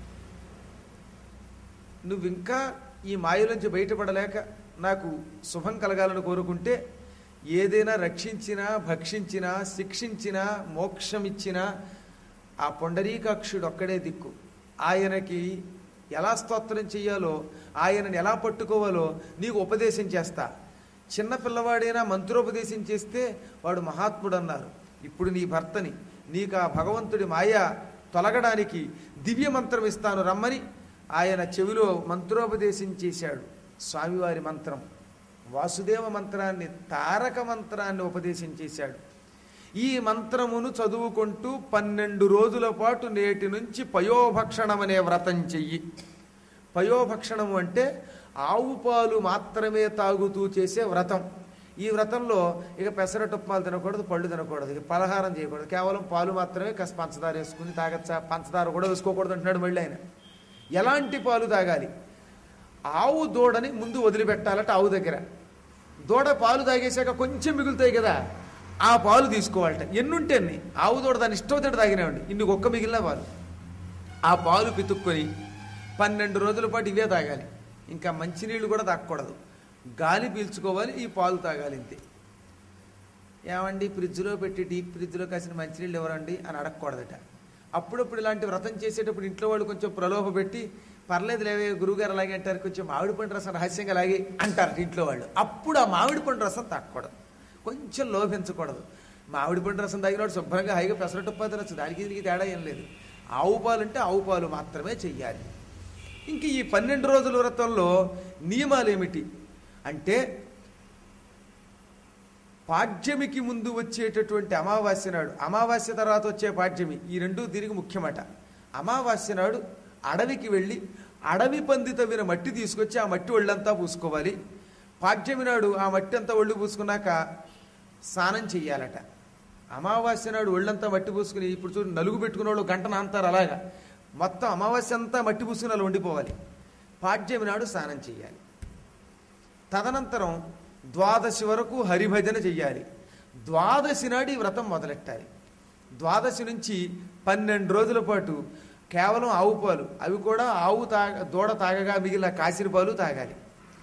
S1: నువ్వు ఇంకా ఈ మాయలోంచి బయటపడలేక నాకు శుభం కలగాలని కోరుకుంటే ఏదైనా రక్షించినా భక్షించినా శిక్షించినా మోక్షం ఇచ్చినా ఆ పొండరీకాక్షుడు ఒక్కడే దిక్కు ఆయనకి ఎలా స్తోత్రం చెయ్యాలో ఆయనని ఎలా పట్టుకోవాలో నీకు ఉపదేశం చేస్తా చిన్న పిల్లవాడైనా మంత్రోపదేశం చేస్తే వాడు మహాత్ముడు అన్నారు ఇప్పుడు నీ భర్తని నీకు ఆ భగవంతుడి మాయ తొలగడానికి దివ్య మంత్రం ఇస్తాను రమ్మని ఆయన చెవిలో మంత్రోపదేశం చేశాడు స్వామివారి మంత్రం వాసుదేవ మంత్రాన్ని తారక మంత్రాన్ని ఉపదేశం చేశాడు ఈ మంత్రమును చదువుకుంటూ పన్నెండు రోజుల పాటు నేటి నుంచి పయోభక్షణం అనే వ్రతం చెయ్యి పయోభక్షణము అంటే ఆవు పాలు మాత్రమే తాగుతూ చేసే వ్రతం ఈ వ్రతంలో ఇక పెసరట్టు ఉప్మాలు తినకూడదు పళ్ళు తినకూడదు ఇక పలహారం చేయకూడదు కేవలం పాలు మాత్రమే కాస్త పంచదార వేసుకుని తాగచ్చా పంచదార కూడా వేసుకోకూడదు అంటున్నాడు మళ్ళీ ఆయన ఎలాంటి పాలు తాగాలి ఆవు దూడని ముందు వదిలిపెట్టాలట ఆవు దగ్గర దూడ పాలు తాగేశాక కొంచెం మిగులుతాయి కదా ఆ పాలు తీసుకోవాలట ఎన్నుంటే అన్ని ఆవు దూడ దాని ఇష్టం తాగినామండి ఇన్ని ఒక్క మిగిలిన పాలు ఆ పాలు పితుక్కొని పన్నెండు రోజుల పాటు ఇవే తాగాలి ఇంకా మంచినీళ్ళు కూడా తాగకూడదు గాలి పీల్చుకోవాలి ఈ పాలు తాగాలి ఇంతే ఏమండి ఫ్రిడ్జ్లో పెట్టి డీప్ ఫ్రిడ్జ్లో కాసిన మంచినీళ్ళు ఎవరండి అని అడగకూడదట అప్పుడప్పుడు ఇలాంటి వ్రతం చేసేటప్పుడు ఇంట్లో వాళ్ళు కొంచెం ప్రలోభ పెట్టి పర్లేదు లేవే గురువుగారు అలాగే అంటారు కొంచెం మామిడి పండు రసం రహస్యంగా అలాగే అంటారు ఇంట్లో వాళ్ళు అప్పుడు ఆ మామిడి పండు రసం తాగకూడదు కొంచెం లోభించకూడదు మామిడి పండు రసం తాగినవాడు శుభ్రంగా హాయిగా పెసరట్టు ఉప్మా తినొచ్చు దానికి దీనికి తేడా ఏం లేదు ఆవు పాలు అంటే ఆవు పాలు మాత్రమే చెయ్యాలి ఇంక ఈ పన్నెండు రోజుల వ్రతంలో నియమాలు ఏమిటి అంటే పాడ్యమికి ముందు వచ్చేటటువంటి అమావాస్య నాడు అమావాస్య తర్వాత వచ్చే పాడ్యమి ఈ రెండు దీనికి ముఖ్యమట అమావాస్య నాడు అడవికి వెళ్ళి అడవి పంది తవ్విన మట్టి తీసుకొచ్చి ఆ మట్టి ఒళ్ళంతా పూసుకోవాలి పాడ్యమి నాడు ఆ మట్టి అంతా ఒళ్ళు పూసుకున్నాక స్నానం చెయ్యాలట అమావాస్య నాడు ఒళ్ళంతా మట్టి పూసుకుని ఇప్పుడు చూడు నలుగు పెట్టుకున్న వాళ్ళు గంట నాంతారు అలాగా మొత్తం అమావాస్య అంతా మట్టి పూసుకుని అలా ఉండిపోవాలి పాడ్యమి నాడు స్నానం చేయాలి తదనంతరం ద్వాదశి వరకు హరిభజన చెయ్యాలి ద్వాదశి నాడు ఈ వ్రతం మొదలెట్టాలి ద్వాదశి నుంచి పన్నెండు రోజుల పాటు కేవలం ఆవు పాలు అవి కూడా ఆవు తాగ దూడ తాగగా మిగిలిన కాసిన పాలు తాగాలి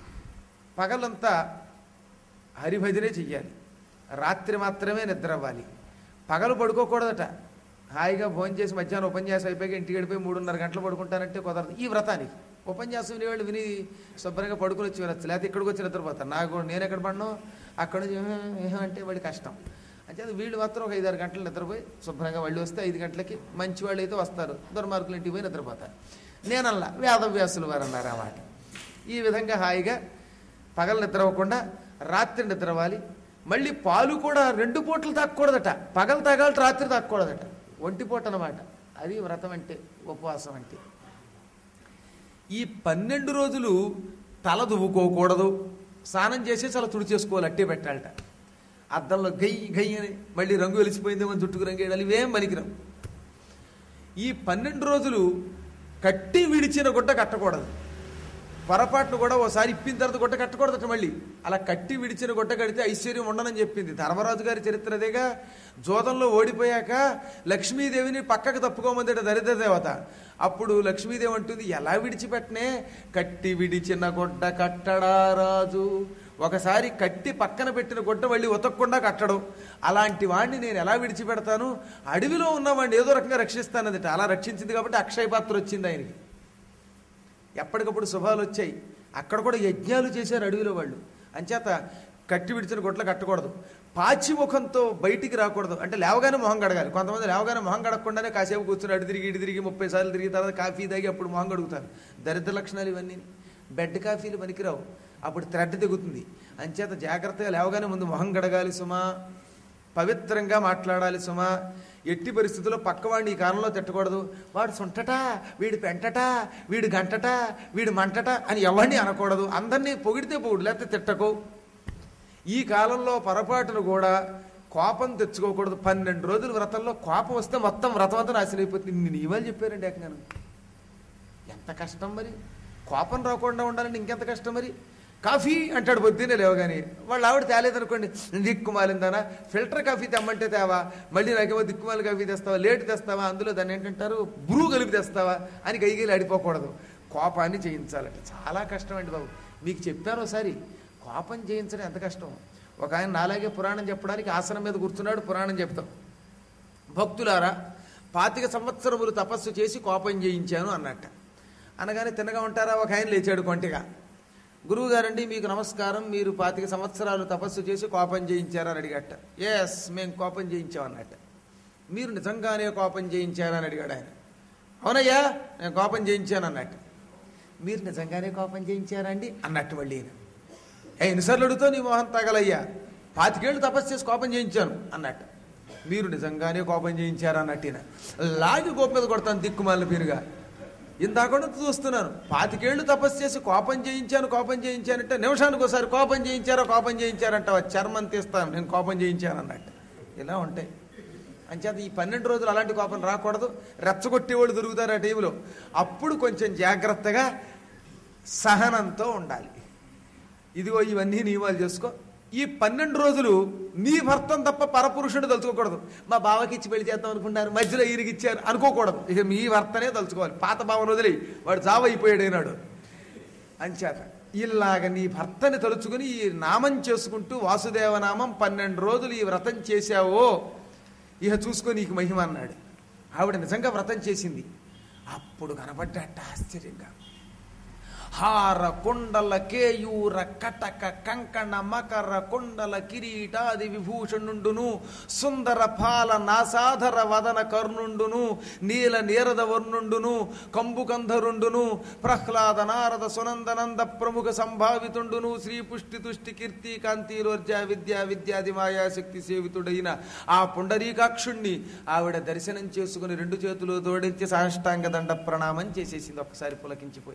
S1: పగలంతా హరిభజనే చెయ్యాలి రాత్రి మాత్రమే నిద్ర అవ్వాలి పగలు పడుకోకూడదట హాయిగా భోజనం చేసి మధ్యాహ్నం ఉపన్యాసం అయిపోయాక ఇంటికి వెళ్ళిపోయి మూడున్నర గంటలు పడుకుంటానంటే కుదరదు ఈ వ్రతానికి ఉపన్యాసం వినేవాళ్ళు విని శుభ్రంగా పడుకుని వచ్చి వినొచ్చు లేకపోతే ఇక్కడికి వచ్చి నిద్రపోతారు నాకు నేను ఎక్కడ పడినో అక్కడ నుంచి "ఏహ్, ఏహ్" అంటే వాడి కష్టం అంటే వీళ్ళు మాత్రం ఒక ఐదారు గంటలు నిద్రపోయి శుభ్రంగా వాళ్ళు వస్తే ఐదు గంటలకి మంచి వాళ్ళు అయితే వస్తారు దుర్మార్గులు ఇంటికి పోయి నిద్రపోతారు నేనల్లా వేదవ్యాసులు వారు అన్నారు ఆ మాట ఈ విధంగా హాయిగా పగలు నిద్రవ్వకుండా రాత్రి నిద్రవాలి మళ్ళీ పాలు కూడా రెండు పూటలు తాగకూడదట పగలు తాగాలి రాత్రి తాగకూడదట ఒంటి పూట అనమాట అది వ్రతం అంటే ఉపవాసం అంటే ఈ పన్నెండు రోజులు తల దువ్వుకోకూడదు స్నానం చేసి చాలా తుడి చేసుకోవాలి అట్టే పెట్టాలట అద్దంలో గై గై అని మళ్ళీ రంగు వెలిసిపోయిందేమో జుట్టుకు రంగు వేయాలి ఇవేం పనికిరావు ఈ పన్నెండు రోజులు కట్టి విడిచిన గుడ్డ కట్టకూడదు పొరపాటును కూడా ఓసారి ఇప్పిన తర్వాత గుడ్డ కట్టకూడదట మళ్ళీ అలా కట్టి విడిచిన గుడ్డ కడితే ఐశ్వర్యం ఉండనని చెప్పింది ధర్మరాజు గారి చరిత్ర అదేగా జోదంలో ఓడిపోయాక లక్ష్మీదేవిని పక్కకు తప్పుకోమందట దరిద్ర దేవత అప్పుడు లక్ష్మీదేవి అంటుంది ఎలా విడిచిపెట్టనే కట్టి విడిచిన గుడ్డ కట్టడా రాజు ఒకసారి కట్టి పక్కన పెట్టిన గుడ్డ మళ్ళీ ఉతకకుండా కట్టడం అలాంటి వాడిని నేను ఎలా విడిచిపెడతాను అడవిలో ఉన్నవాడిని ఏదో రకంగా రక్షిస్తానదట అలా రక్షించింది కాబట్టి అక్షయ పాత్ర వచ్చింది ఆయనకి ఎప్పటికప్పుడు శుభాలు వచ్చాయి అక్కడ కూడా యజ్ఞాలు చేశారు అడవిలో వాళ్ళు అంచేత కట్టి విడిచిన గొడ్ల కట్టకూడదు పాచి ముఖంతో బయటికి రాకూడదు అంటే లేవగానే మొహం కడగాలి కొంతమంది లేవగానే మొహం కడగకుండానే కాసేపు కూర్చుని అటు తిరిగి ఇటు తిరిగి ముప్పై సార్లు తిరిగి తర్వాత కాఫీ తాగి అప్పుడు మొహం కడుగుతారు దరిద్ర లక్షణాలు ఇవన్నీ బెడ్ కాఫీలు పనికిరావు అప్పుడు థ్రెడ్ తెగుతుంది అంచేత జాగ్రత్తగా లేవగానే ముందు మొహం కడగాలి సుమా పవిత్రంగా మాట్లాడాలి సుమా ఎట్టి పరిస్థితుల్లో పక్కవాడిని ఈ కాలంలో తిట్టకూడదు వాడు సుంటట వీడు పెంటట వీడు గంటట వీడు మంటట అని ఎవరిని అనకూడదు అందరినీ పొగిడితే పొగుడు లేకపోతే తిట్టకు ఈ కాలంలో పొరపాటును కూడా కోపం తెచ్చుకోకూడదు పన్నెండు రోజుల వ్రతంలో కోపం వస్తే మొత్తం వ్రతం అంతా నాశనం అయిపోతుంది ఇన్ని నియమాలు చెప్పారండి ఏకంగా ఎంత కష్టం మరి కోపం రాకుండా ఉండాలంటే ఇంకెంత కష్టం మరి కాఫీ అంటాడు పొద్దున్నే లేవగానే వాళ్ళు ఆవిడ తేలేదనుకోండి దిక్కుమాలిందానా ఫిల్టర్ కాఫీ తెమ్మంటే తేవా మళ్ళీ నాకేమో దిక్కుమాలి కాఫీ తెస్తావా లేట్ తెస్తావా అందులో దాన్ని ఏంటంటారు బ్రూ కలిపి తెస్తావా అని గైగీలు ఆడిపోకూడదు కోపాన్ని చేయించాలంటే చాలా కష్టం అండి బాబు మీకు చెప్పాను ఒకసారి కోపం చేయించడం ఎంత కష్టం ఒక ఆయన నాలాగే పురాణం చెప్పడానికి ఆసనం మీద కూర్చున్నాడు పురాణం చెప్తాం భక్తులారా పాతిక సంవత్సరములు తపస్సు చేసి కోపం చేయించాను అన్నట్ట అనగానే తిన్నగా ఉంటారా ఒక ఆయన లేచాడు కొంటిగా గురువు గారండి మీకు నమస్కారం మీరు పాతిక సంవత్సరాలు తపస్సు చేసి కోపం చేయించారని అడిగట ఎస్ మేము కోపం చేయించామన్నట్ట మీరు నిజంగానే కోపం చేయించారని అడిగాడు ఆయన అవునయ్యా నేను కోపం చేయించాను అన్నట్టు మీరు నిజంగానే కోపం చేయించారండి అన్నట్టు మళ్ళీ ఈయన. ఏ ఎన్నిసార్లు అడుగుతావు నీ మోహన్ తగలయ్యా పాతికేళ్ళు తపస్సు చేసి కోపం చేయించాను అన్నట్టు మీరు నిజంగానే కోపం చేయించారు అన్నట్టు ఈయన. లాగి గోప మీద కొడతాను దిక్కుమాలిన పీరుగా ఇందాక చూస్తున్నాను పాతికేళ్ళు తపస్సు చేసి కోపం చేయించాను కోపం చేయించానంటే నిమిషానికి ఒకసారి కోపం చేయించారో కోపం చేయించారంట చర్మం తీస్తాను నేను కోపం చేయించాను అన్నట్టు ఇలా ఉంటాయి అంచేత ఈ పన్నెండు రోజులు అలాంటి కోపం రాకూడదు రెచ్చగొట్టేవాళ్ళు దొరుకుతారు ఆ టైంలో అప్పుడు కొంచెం జాగ్రత్తగా సహనంతో ఉండాలి ఇదిగో ఇవన్నీ నియమాలు చేసుకో ఈ పన్నెండు రోజులు నీ భర్తను తప్ప పరపురుషుడు తలుచుకోకూడదు మా బావకి ఇచ్చి పెళ్లి చేద్దాం అనుకుంటారు మధ్యలో ఈరిగిచ్చారు అనుకోకూడదు ఇక మీ భర్తనే తలుచుకోవాలి పాత బావను వదిలి వాడు జావ అయిపోయాడు అయినాడు అంచేత ఇలాగ నీ భర్తని తలుచుకుని ఈ నామం చేసుకుంటూ వాసుదేవనామం పన్నెండు రోజులు ఈ వ్రతం చేశావో ఇక చూసుకో నీకు మహిమ అన్నాడు ఆవిడ నిజంగా వ్రతం చేసింది అప్పుడు కనబడ్డట ఆశ్చర్యంగా హార కుండల కేయూర కటక కంకణ మకర కుండల కిరీటాది విభూషణుండును సుందర పాల నాసాధర వదన కర్ణుండును నీల నీరద వర్ణుండును కంబుకంధరుండును ప్రహ్లాద నారద సునందనంద ప్రముఖ సంభావితుండును శ్రీ పుష్టి తుష్టి కీర్తి కాంతిలోర్జ విద్యా విద్యాది మాయాశక్తి సేవితుడైన ఆ పుండరీకాక్షుణ్ణి ఆవిడ దర్శనం చేసుకుని రెండు చేతులు జోడించి సాష్టాంగ దండ ప్రణామం చేసేసింది ఒక్కసారి పులకించిపోయి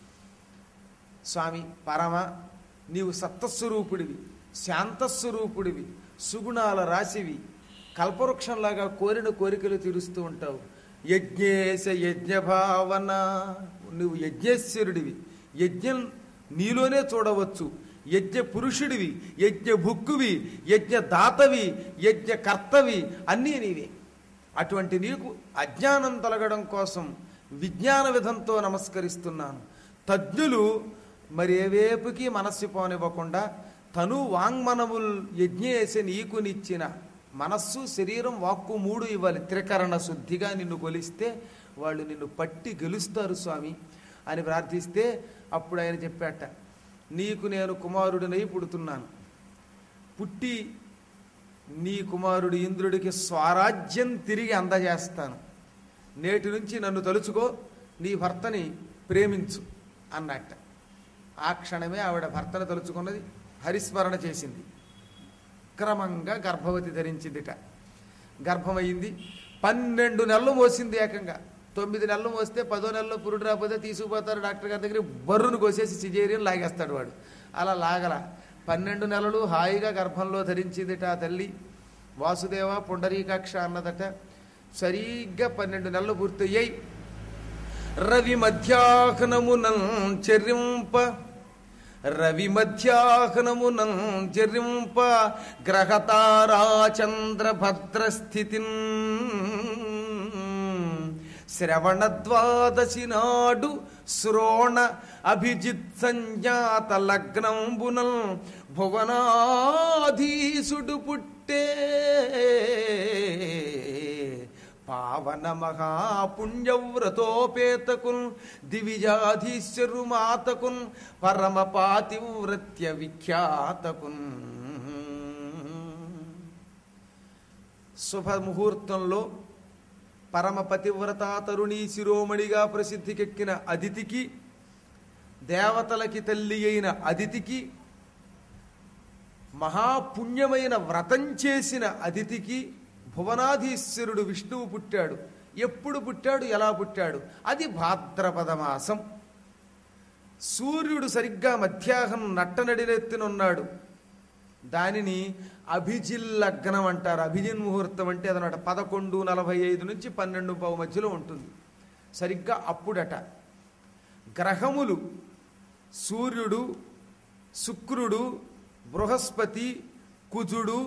S1: స్వామి పరమ నీవు సత్తస్వరూపుడివి శాంతస్వరూపుడివి సుగుణాల రాశివి కల్పవృక్షంలాగా కోరిన కోరికలు తీరుస్తూ ఉంటావు యజ్ఞేశ యజ్ఞ భావన నువ్వు యజ్ఞేశ్వరుడివి యజ్ఞం నీలోనే చూడవచ్చు యజ్ఞ పురుషుడివి యజ్ఞ భుక్కువి యజ్ఞ దాతవి యజ్ఞ కర్తవి అన్నీ నీవే అటువంటి నీకు అజ్ఞానం తొలగడం కోసం విజ్ఞాన విధంతో నమస్కరిస్తున్నాను తజ్ఞులు మరి ఏ వేపుకి మనస్సు పోనివ్వకుండా తను వాంగ్మనముల్ యజ్ఞేసి నీకునిచ్చిన మనస్సు శరీరం వాక్కు మూడు ఇవ్వాలి త్రికరణ శుద్ధిగా నిన్ను కొలిస్తే వాళ్ళు నిన్ను పట్టి గెలుస్తారు స్వామి అని ప్రార్థిస్తే అప్పుడు ఆయన చెప్పాట నీకు నేను కుమారుడినై పుడుతున్నాను పుట్టి నీ కుమారుడు ఇంద్రుడికి స్వరాజ్యం తిరిగి అందజేస్తాను నేటి నుంచి నన్ను తలుచుకో నీ భర్తని ప్రేమించు అన్నట్ట ఆ క్షణమే ఆవిడ భర్తను తలుచుకున్నది హరిస్మరణ చేసింది క్రమంగా గర్భవతి ధరించిందిట గర్భమయ్యింది పన్నెండు నెలలు మోసింది ఏకంగా తొమ్మిది నెలలు మోస్తే పదో నెలలో పురుడు రాకపోతే తీసుకుపోతారు డాక్టర్ గారి దగ్గర బర్రును కోసేసి సిజేరియన్ లాగేస్తాడు వాడు అలా లాగల పన్నెండు నెలలు హాయిగా గర్భంలో ధరించిందిట ఆ తల్లి వాసుదేవ పుండరీకాక్ష అన్నదట సరిగ్గా పన్నెండు నెలలు పూర్తయ్యాయి రవి మధ్యాహ్నమునం చెర్రింప రవి మధ్యాహ్నమునం చెర్రింప గ్రహతారాచంద్ర భద్రస్థితిన్ శ్రవణద్వాదశి నాడు శ్రోణ అభిజిత్ సంజాత లగ్నంబునల్ భువనాధీసుడు పుట్టే పావన మహాపుణ్యవ్రతోపేతకున్ దివిజాధీశ్వరు మాతకున్ పరమ పాతివ్రత్య విఖ్యాతకున్ శుభముహూర్తంలో పరమ పతివ్రత తరుణీ శిరోమణిగా ప్రసిద్ధికెక్కిన అదితికి దేవతలకి తల్లి అయిన అదితికి మహాపుణ్యమైన వ్రతం చేసిన అదితికి భువనాధీశ్వరుడు విష్ణువు పుట్టాడు ఎప్పుడు పుట్టాడు ఎలా పుట్టాడు అది భాద్రపద మాసం సూర్యుడు సరిగ్గా మధ్యాహ్నం నట్టనడినెత్తినున్నాడు దానిని అభిజిల్లగ్నం అంటారు అభిజిన్ ముహూర్తం అంటే అదనమాట పదకొండు నలభై ఐదు నుంచి పన్నెండు పావు మధ్యలో ఉంటుంది సరిగ్గా అప్పుడట గ్రహములు సూర్యుడు శుక్రుడు బృహస్పతి కుజుడు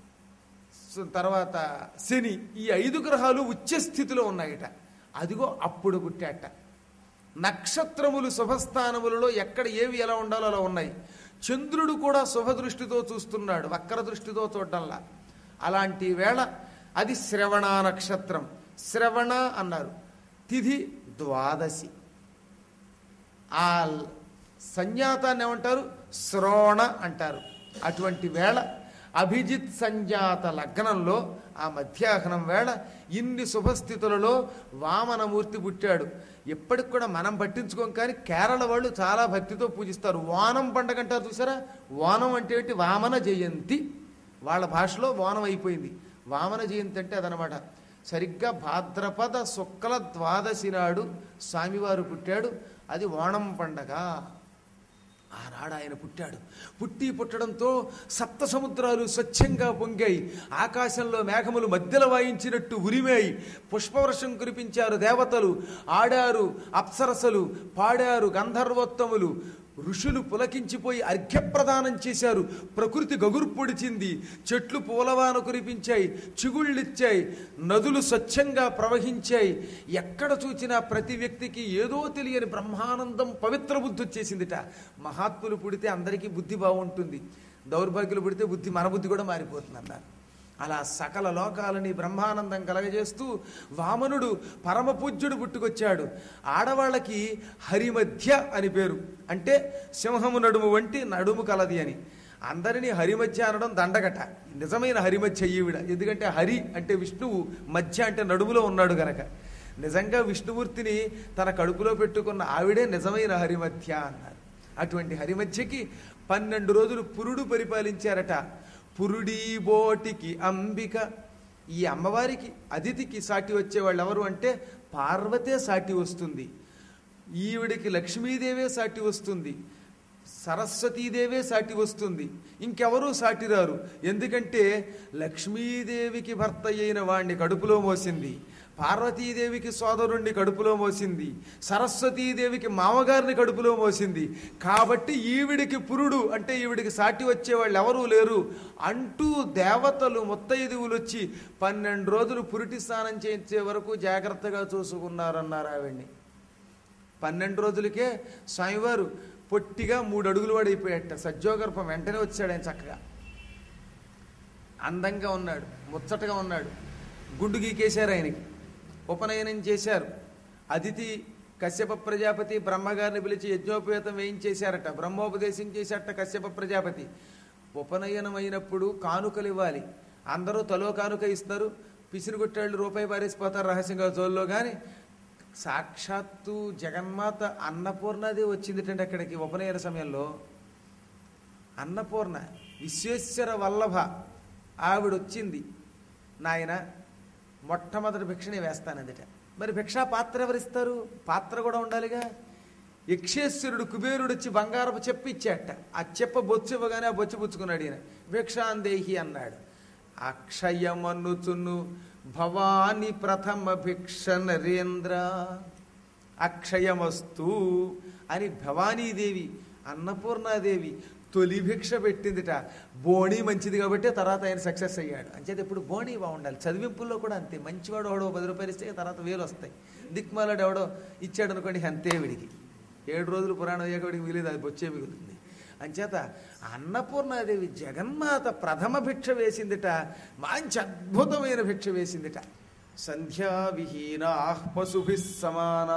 S1: స- తర్వాత శని ఈ ఐదు గ్రహాలు ఉచ్చ స్థితిలో ఉన్నాయట అదిగో అప్పుడు పుట్టాట నక్షత్రములు శుభస్థానములలో ఎక్కడ ఏవి ఎలా ఉండాలో అలా ఉన్నాయి చంద్రుడు కూడా శుభ దృష్టితో చూస్తున్నాడు వక్ర దృష్టితో చూడడంలా అలాంటి వేళ అది శ్రవణ నక్షత్రం శ్రవణ అన్నారు తిథి ద్వాదశి ఆ సంజాతాన్ని ఏమంటారు శ్రోణ అంటారు అటువంటి వేళ అభిజిత్ సంజాత లగ్నంలో ఆ మధ్యాహ్నం వేళ ఇన్ని శుభస్థితులలో వామనమూర్తి పుట్టాడు ఎప్పటికి కూడా మనం పట్టించుకోం కానీ కేరళ వాళ్ళు చాలా భక్తితో పూజిస్తారు వానం పండగ అంటారు చూసారా వానం అంటే ఏంటి వామన జయంతి వాళ్ళ భాషలో వానం అయిపోయింది వామన జయంతి అంటే అదనమాట సరిగ్గా భాద్రపద శుక్ల ద్వాదశి నాడు స్వామివారు పుట్టాడు అది ఓణం పండగ ఆనాడు ఆయన పుట్టాడు పుట్టి పుట్టడంతో సప్త సముద్రాలు స్వచ్ఛంగా పొంగాయి ఆకాశంలో మేఘములు మధ్యలో వాయించినట్టు ఉరిమాయి పుష్పవర్షం కురిపించారు దేవతలు ఆడారు అప్సరసలు పాడారు గంధర్వోత్తములు ఋషులు పులకించిపోయి అర్ఘ్యప్రదానం చేశారు ప్రకృతి గగురు పొడిచింది చెట్లు పూలవాన కురిపించాయి చిగుళ్ళిచ్చాయి నదులు స్వచ్ఛంగా ప్రవహించాయి ఎక్కడ చూచినా ప్రతి వ్యక్తికి ఏదో తెలియని బ్రహ్మానందం పవిత్ర బుద్ధి వచ్చేసిందిట మహాత్ములు పుడితే అందరికీ బుద్ధి బాగుంటుంది దౌర్భాగ్యులు పుడితే బుద్ధి మన బుద్ధి కూడా మారిపోతుంది అన్నారు అలా సకల లోకాలని బ్రహ్మానందం కలగజేస్తూ వామనుడు పరమ పూజ్యుడు పుట్టుకొచ్చాడు ఆడవాళ్ళకి హరిమధ్య అని పేరు అంటే సింహము నడుము వంటి నడుము కలది అని అందరినీ హరిమధ్య అనడం దండగట నిజమైన హరిమధ్య ఈవిడ ఎందుకంటే హరి అంటే విష్ణువు మధ్య అంటే నడుములో ఉన్నాడు గనక నిజంగా విష్ణుమూర్తిని తన కడుపులో పెట్టుకున్న ఆవిడే నిజమైన హరిమధ్య అన్నారు అటువంటి హరిమధ్యకి పన్నెండు రోజులు పురుడు పరిపాలించారట పురుడీ బోటికి అంబిక ఈ అమ్మవారికి అతిథికి సాటి వచ్చేవాళ్ళు ఎవరు అంటే పార్వతే సాటి వస్తుంది ఈవిడికి లక్ష్మీదేవే సాటి వస్తుంది సరస్వతీదేవే సాటి వస్తుంది ఇంకెవరూ సాటి రారు ఎందుకంటే లక్ష్మీదేవికి భర్త అయిన వాణ్ణి కడుపులో మోసింది పార్వతీదేవికి సోదరుణ్ణి కడుపులో మోసింది సరస్వతీదేవికి మామగారిని కడుపులో మోసింది కాబట్టి ఈవిడికి పురుడు అంటే ఈవిడికి సాటి వచ్చేవాళ్ళు ఎవరూ లేరు అంటూ దేవతలు ముత్తైదువులు వచ్చి పన్నెండు రోజులు పురిటి స్నానం చేయించే వరకు జాగ్రత్తగా చూసుకున్నారన్నారు ఆవిడ్ని పన్నెండు రోజులకే స్వామివారు పొట్టిగా మూడు అడుగులు వాడైపోయాట సజ్జోగర్భం వెంటనే వచ్చాడు ఆయన చక్కగా అందంగా ఉన్నాడు ముచ్చటగా ఉన్నాడు గుండు గీకేశారు ఆయనకి ఉపనయనం చేశారు అదితి కశ్యప ప్రజాపతి బ్రహ్మగారిని పిలిచి యజ్ఞోపేతం వేయించేశారట బ్రహ్మోపదేశం చేశారట కశ్యప ప్రజాపతి ఉపనయనం అయినప్పుడు కానుకలు ఇవ్వాలి అందరూ తలో కానుక ఇస్తారు పిసిరిగొట్టాళ్ళు రూపాయి పారేసిపోతారు రహస్యంగా జోల్లో కానీ సాక్షాత్తు జగన్మాత అన్నపూర్ణది వచ్చిందిటండి అక్కడికి ఉపనయన సమయంలో అన్నపూర్ణ విశ్వేశ్వర వల్లభ ఆవిడ వచ్చింది నాయన మొట్టమొదటి భిక్షని వేస్తానందిట మరి భిక్షా పాత్ర ఎవరిస్తారు పాత్ర కూడా ఉండాలిగా యక్షేశ్వరుడు కుబేరుడు వచ్చి బంగారపు చెప్పు ఇచ్చాట ఆ చెప్ప బొచ్చు ఇవ్వగానే ఆ బొచ్చు పుచ్చుకున్నాడు ఈయన భిక్షాందేహి అన్నాడు అక్షయమన్నుచును భవాని ప్రథమ భిక్ష నరేంద్ర అక్షయమస్తు అని భవానీదేవి అన్నపూర్ణాదేవి తొలి భిక్ష పెట్టిందిట బోణి మంచిది కాబట్టి తర్వాత ఆయన సక్సెస్ అయ్యాడు అంచేది ఇప్పుడు బోణి బాగుండాలి చదివింపుల్లో కూడా అంతే మంచివాడు ఎవడో పది రూపాయలు ఇస్తే తర్వాత వేలు వస్తాయి దిక్మాలాడు ఎవడో ఇచ్చాడు అనుకోండి అంతే విడికి ఏడు రోజులు పురాణం అయ్యాక విడికి మిగిలింది అది వచ్చే మిగులుతుంది అంచేత అన్నపూర్ణాదేవి జగన్మాత ప్రథమ భిక్ష వేసిందిట మంచి అద్భుతమైన భిక్ష వేసిందిట సంధ్యా విహీనా పశుభి సమానా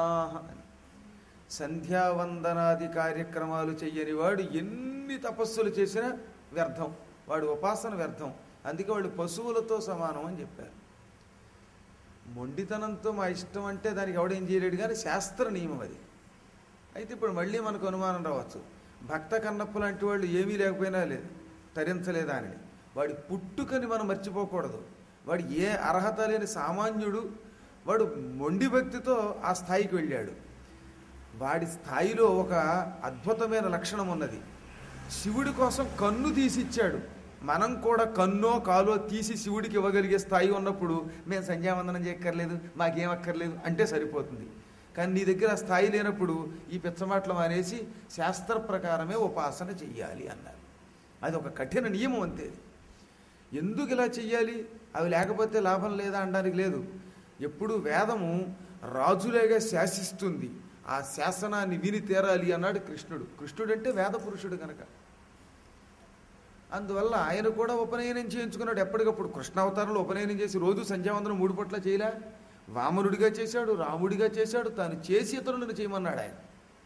S1: సంధ్యావందనాది కార్యక్రమాలు చెయ్యని వాడు ఎన్ని తపస్సులు చేసినా వ్యర్థం వాడు ఉపాసన వ్యర్థం అందుకే వాళ్ళు పశువులతో సమానం అని చెప్పారు మొండితనంతో మా ఇష్టం అంటే దానికి ఎవడేం చేయలేడు కానీ శాస్త్ర నియమం అది అయితే ఇప్పుడు మళ్ళీ మనకు అనుమానం రావచ్చు భక్త కన్నప్ప లాంటి వాళ్ళు ఏమీ లేకపోయినా లేదు తరించలేదా అని వాడి పుట్టుకని మనం మర్చిపోకూడదు వాడు ఏ అర్హత లేని సామాన్యుడు వాడు మొండి భక్తితో ఆ స్థాయికి వెళ్ళాడు వాడి స్థాయిలో ఒక అద్భుతమైన లక్షణం ఉన్నది శివుడి కోసం కన్ను తీసిచ్చాడు మనం కూడా కన్నో కాలో తీసి శివుడికి ఇవ్వగలిగే స్థాయి ఉన్నప్పుడు మేము సంధ్యావందనం చేయక్కర్లేదు మాకేం అక్కర్లేదు అంటే సరిపోతుంది కానీ నీ దగ్గర ఆ స్థాయి లేనప్పుడు ఈ పిచ్చమాటలు మానేసి శాస్త్ర ప్రకారమే ఉపాసన చెయ్యాలి అన్నారు అది ఒక కఠిన నియమం అంతే ఎందుకు ఇలా చెయ్యాలి అవి లేకపోతే లాభం లేదా అనడానికి లేదు ఎప్పుడు వేదము రాజులేగా శాసిస్తుంది ఆ శాసనాన్ని విని తీరాలి అన్నాడు కృష్ణుడు కృష్ణుడు అంటే వేద పురుషుడు కనుక అందువల్ల ఆయన కూడా ఉపనయనం చేయించుకున్నాడు ఎప్పటికప్పుడు కృష్ణావతారంలో ఉపనయనం చేసి రోజు సంధ్యావందనం మూడు పట్ల చేయలే వామనుడిగా చేశాడు రాముడిగా చేశాడు తాను చేసి ఇతరులను చేయమన్నాడు ఆయన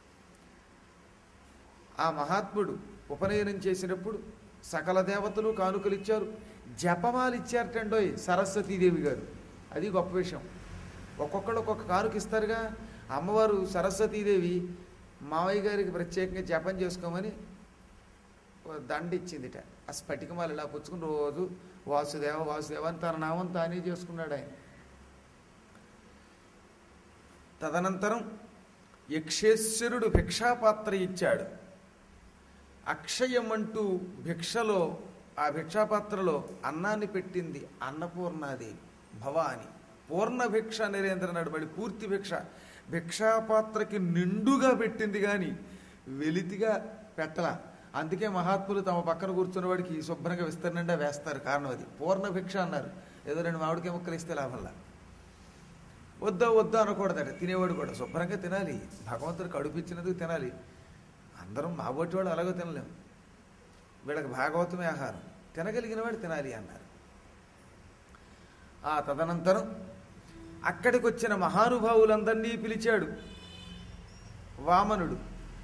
S1: ఆ మహాత్ముడు ఉపనయనం చేసినప్పుడు సకల దేవతలు కానుకలు ఇచ్చారు జపమాలు ఇచ్చారటండోయ్ సరస్వతీదేవి గారు అది గొప్ప విషయం ఒక్కొక్కడు ఒక్కొక్క కానుక ఇస్తారుగా అమ్మవారు సరస్వతీదేవి మావయ్య గారికి ప్రత్యేకంగా జపం చేసుకోమని ఓ దండ ఇచ్చిందిట ఆ స్ఫటికమాలు ఇలా పుచ్చుకుని రోజు వాసుదేవ వాసుదేవ అని తన నామం తానే చేసుకున్నాడు ఆయన తదనంతరం యక్షేశ్వరుడు భిక్షాపాత్ర ఇచ్చాడు అక్షయమంటూ భిక్షలో ఆ భిక్షాపాత్రలో అన్నాన్ని పెట్టింది అన్నపూర్ణాదేవి భవాని పూర్ణ భిక్ష నరేంద్ర నడబడి పూర్తి భిక్ష భిక్షాపాత్రకి నిండుగా పెట్టింది కానీ వెలితిగా పెట్టలా అందుకే మహాత్ములు తమ పక్కన కూర్చున్న వాడికి శుభ్రంగా విస్తరణండా వేస్తారు కారణం అది పూర్ణ భిక్ష అన్నారు ఏదో రెండు మామిడికాయ ముక్కలు ఇస్తే లాభంలా వద్దా వద్దా అనకూడదట తినేవాడు కూడా శుభ్రంగా తినాలి భగవంతుడికి కడుపిచ్చినందుకు తినాలి అందరం మా బొట్టి వాళ్ళు అలాగో తినలేము వీళ్ళకి భాగవతమే ఆహారం తినగలిగిన వాడు తినాలి అన్నారు ఆ తదనంతరం అక్కడికి వచ్చిన మహానుభావులందరినీ పిలిచాడు వామనుడు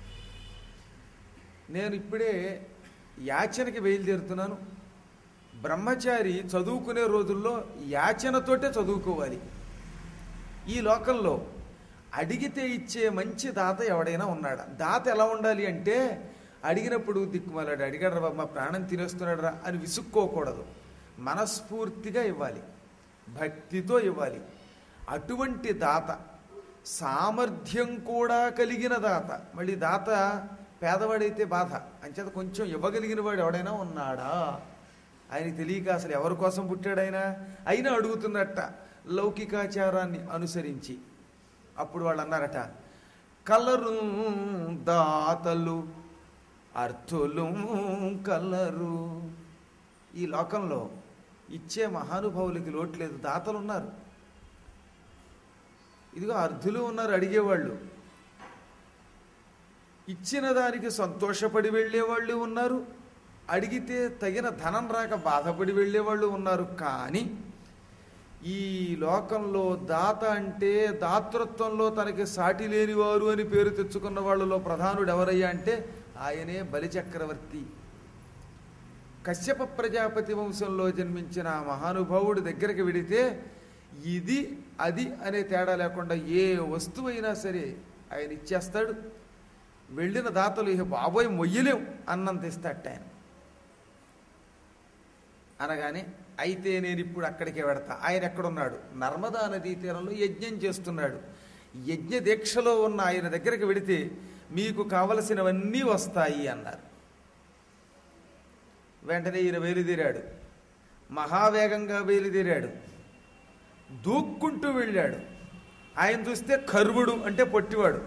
S1: నేను ఇప్పుడే యాచనకి బయలుదేరుతున్నాను బ్రహ్మచారి చదువుకునే రోజుల్లో యాచనతోటే చదువుకోవాలి ఈ లోకంలో అడిగితే ఇచ్చే మంచి దాత ఎవడైనా ఉన్నాడా దాత ఎలా ఉండాలి అంటే అడిగినప్పుడు దిక్కుమాలాడు అడిగాడు రా మా ప్రాణం తినేస్తున్నాడు రా అని విసుక్కోకూడదు మనస్ఫూర్తిగా ఇవ్వాలి భక్తితో ఇవ్వాలి అటువంటి దాత సామర్థ్యం కూడా కలిగిన దాత మళ్ళీ దాత పేదవాడైతే బాధ అంచేత కొంచెం ఇవ్వగలిగిన వాడు ఎవడైనా ఉన్నాడా ఆయన తెలియక అసలు ఎవరి కోసం పుట్టాడైనా అయినా అడుగుతున్నట్ట లౌకికాచారాన్ని అనుసరించి అప్పుడు వాళ్ళు అన్నారట కలరు దాతలు అర్థులు కలరు ఈ లోకంలో ఇచ్చే మహానుభావులకి లోటు లేదు దాతలు ఉన్నారు ఇదిగో అర్ధులు ఉన్నారు అడిగేవాళ్ళు ఇచ్చిన దానికి సంతోషపడి వెళ్ళేవాళ్ళు ఉన్నారు అడిగితే తగిన ధనం రాక బాధపడి వెళ్ళేవాళ్ళు ఉన్నారు కానీ ఈ లోకంలో దాత అంటే దాతృత్వంలో తనకి సాటి లేనివారు అని పేరు తెచ్చుకున్న వాళ్ళలో ప్రధానుడు ఎవరయ్యా అంటే ఆయనే బలిచక్రవర్తి కశ్యప ప్రజాపతి వంశంలో జన్మించిన ఆ మహానుభావుడి దగ్గరికి వెడితే ఇది అది అనే తేడా లేకుండా ఏ వస్తువైనా సరే ఆయన ఇచ్చేస్తాడు వెళ్ళిన దాతలు ఇక బాబోయ్ మొయ్యలేం అన్నంత ఇస్తాట ఆయన అనగానే అయితే నేను ఇప్పుడు అక్కడికే వెడతా ఆయన ఎక్కడున్నాడు నర్మదా నదీ తీరంలో యజ్ఞం చేస్తున్నాడు యజ్ఞ దీక్షలో ఉన్న ఆయన దగ్గరికి వెడితే మీకు కావలసినవన్నీ వస్తాయి అన్నారు వెంటనే ఈయన బయలుదేరాడు మహావేగంగా బయలుదేరాడు దూక్కుంటూ వెళ్ళాడు ఆయన చూస్తే కర్వుడు అంటే పొట్టివాడు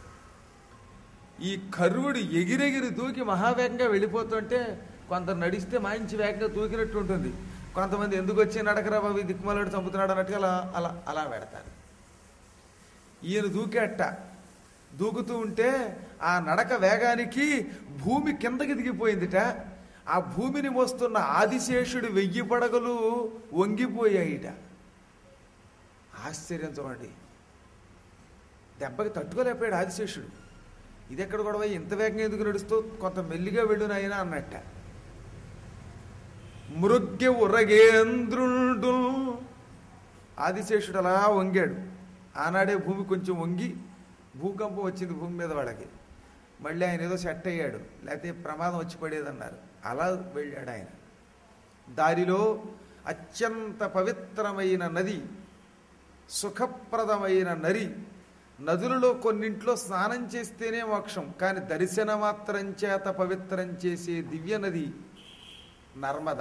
S1: ఈ కర్వుడు ఎగిరెగిరి దూకి మహావేగంగా వెళ్ళిపోతుంటే కొందరు నడిస్తే మంచి వేగంగా దూకినట్టు ఉంటుంది కొంతమంది ఎందుకు వచ్చి నడకరా బాబు ఈ దిక్కుమాలాడు చంపుతున్నాడు అన్నట్టుగా అలా అలా అలా పెడతారు ఈయన దూకేట దూకుతూ ఉంటే ఆ నడక వేగానికి భూమి కిందకి దిగిపోయిందిట ఆ భూమిని మోస్తున్న ఆదిశేషుడు వెయ్యి పడగలు వంగిపోయాయిట ఆశ్చర్యం చూడండి దెబ్బకి తట్టుకోలేకపోయాడు ఆదిశేషుడు ఇది ఎక్కడ గొడవ ఇంత వేగంగా ఎందుకు నడుస్తూ కొంత మెల్లిగా వెళ్ళునాయన అన్నట్ట మృగ్య ఉరగేంద్రుడు ఆదిశేషుడు అలా వంగాడు ఆనాడే భూమి కొంచెం వంగి భూకంపం వచ్చింది భూమి మీద వాళ్ళకి మళ్ళీ ఆయన ఏదో సెట్ అయ్యాడు లేకపోతే ప్రమాదం వచ్చి పడేదన్నారు అలా వెళ్ళాడు ఆయన దారిలో అత్యంత పవిత్రమైన నది సుఖప్రదమైన నరి నదులలో కొన్నింట్లో స్నానం చేస్తేనే మోక్షం కానీ దర్శన మాత్రం చేత పవిత్రం చేసే దివ్య నది నర్మద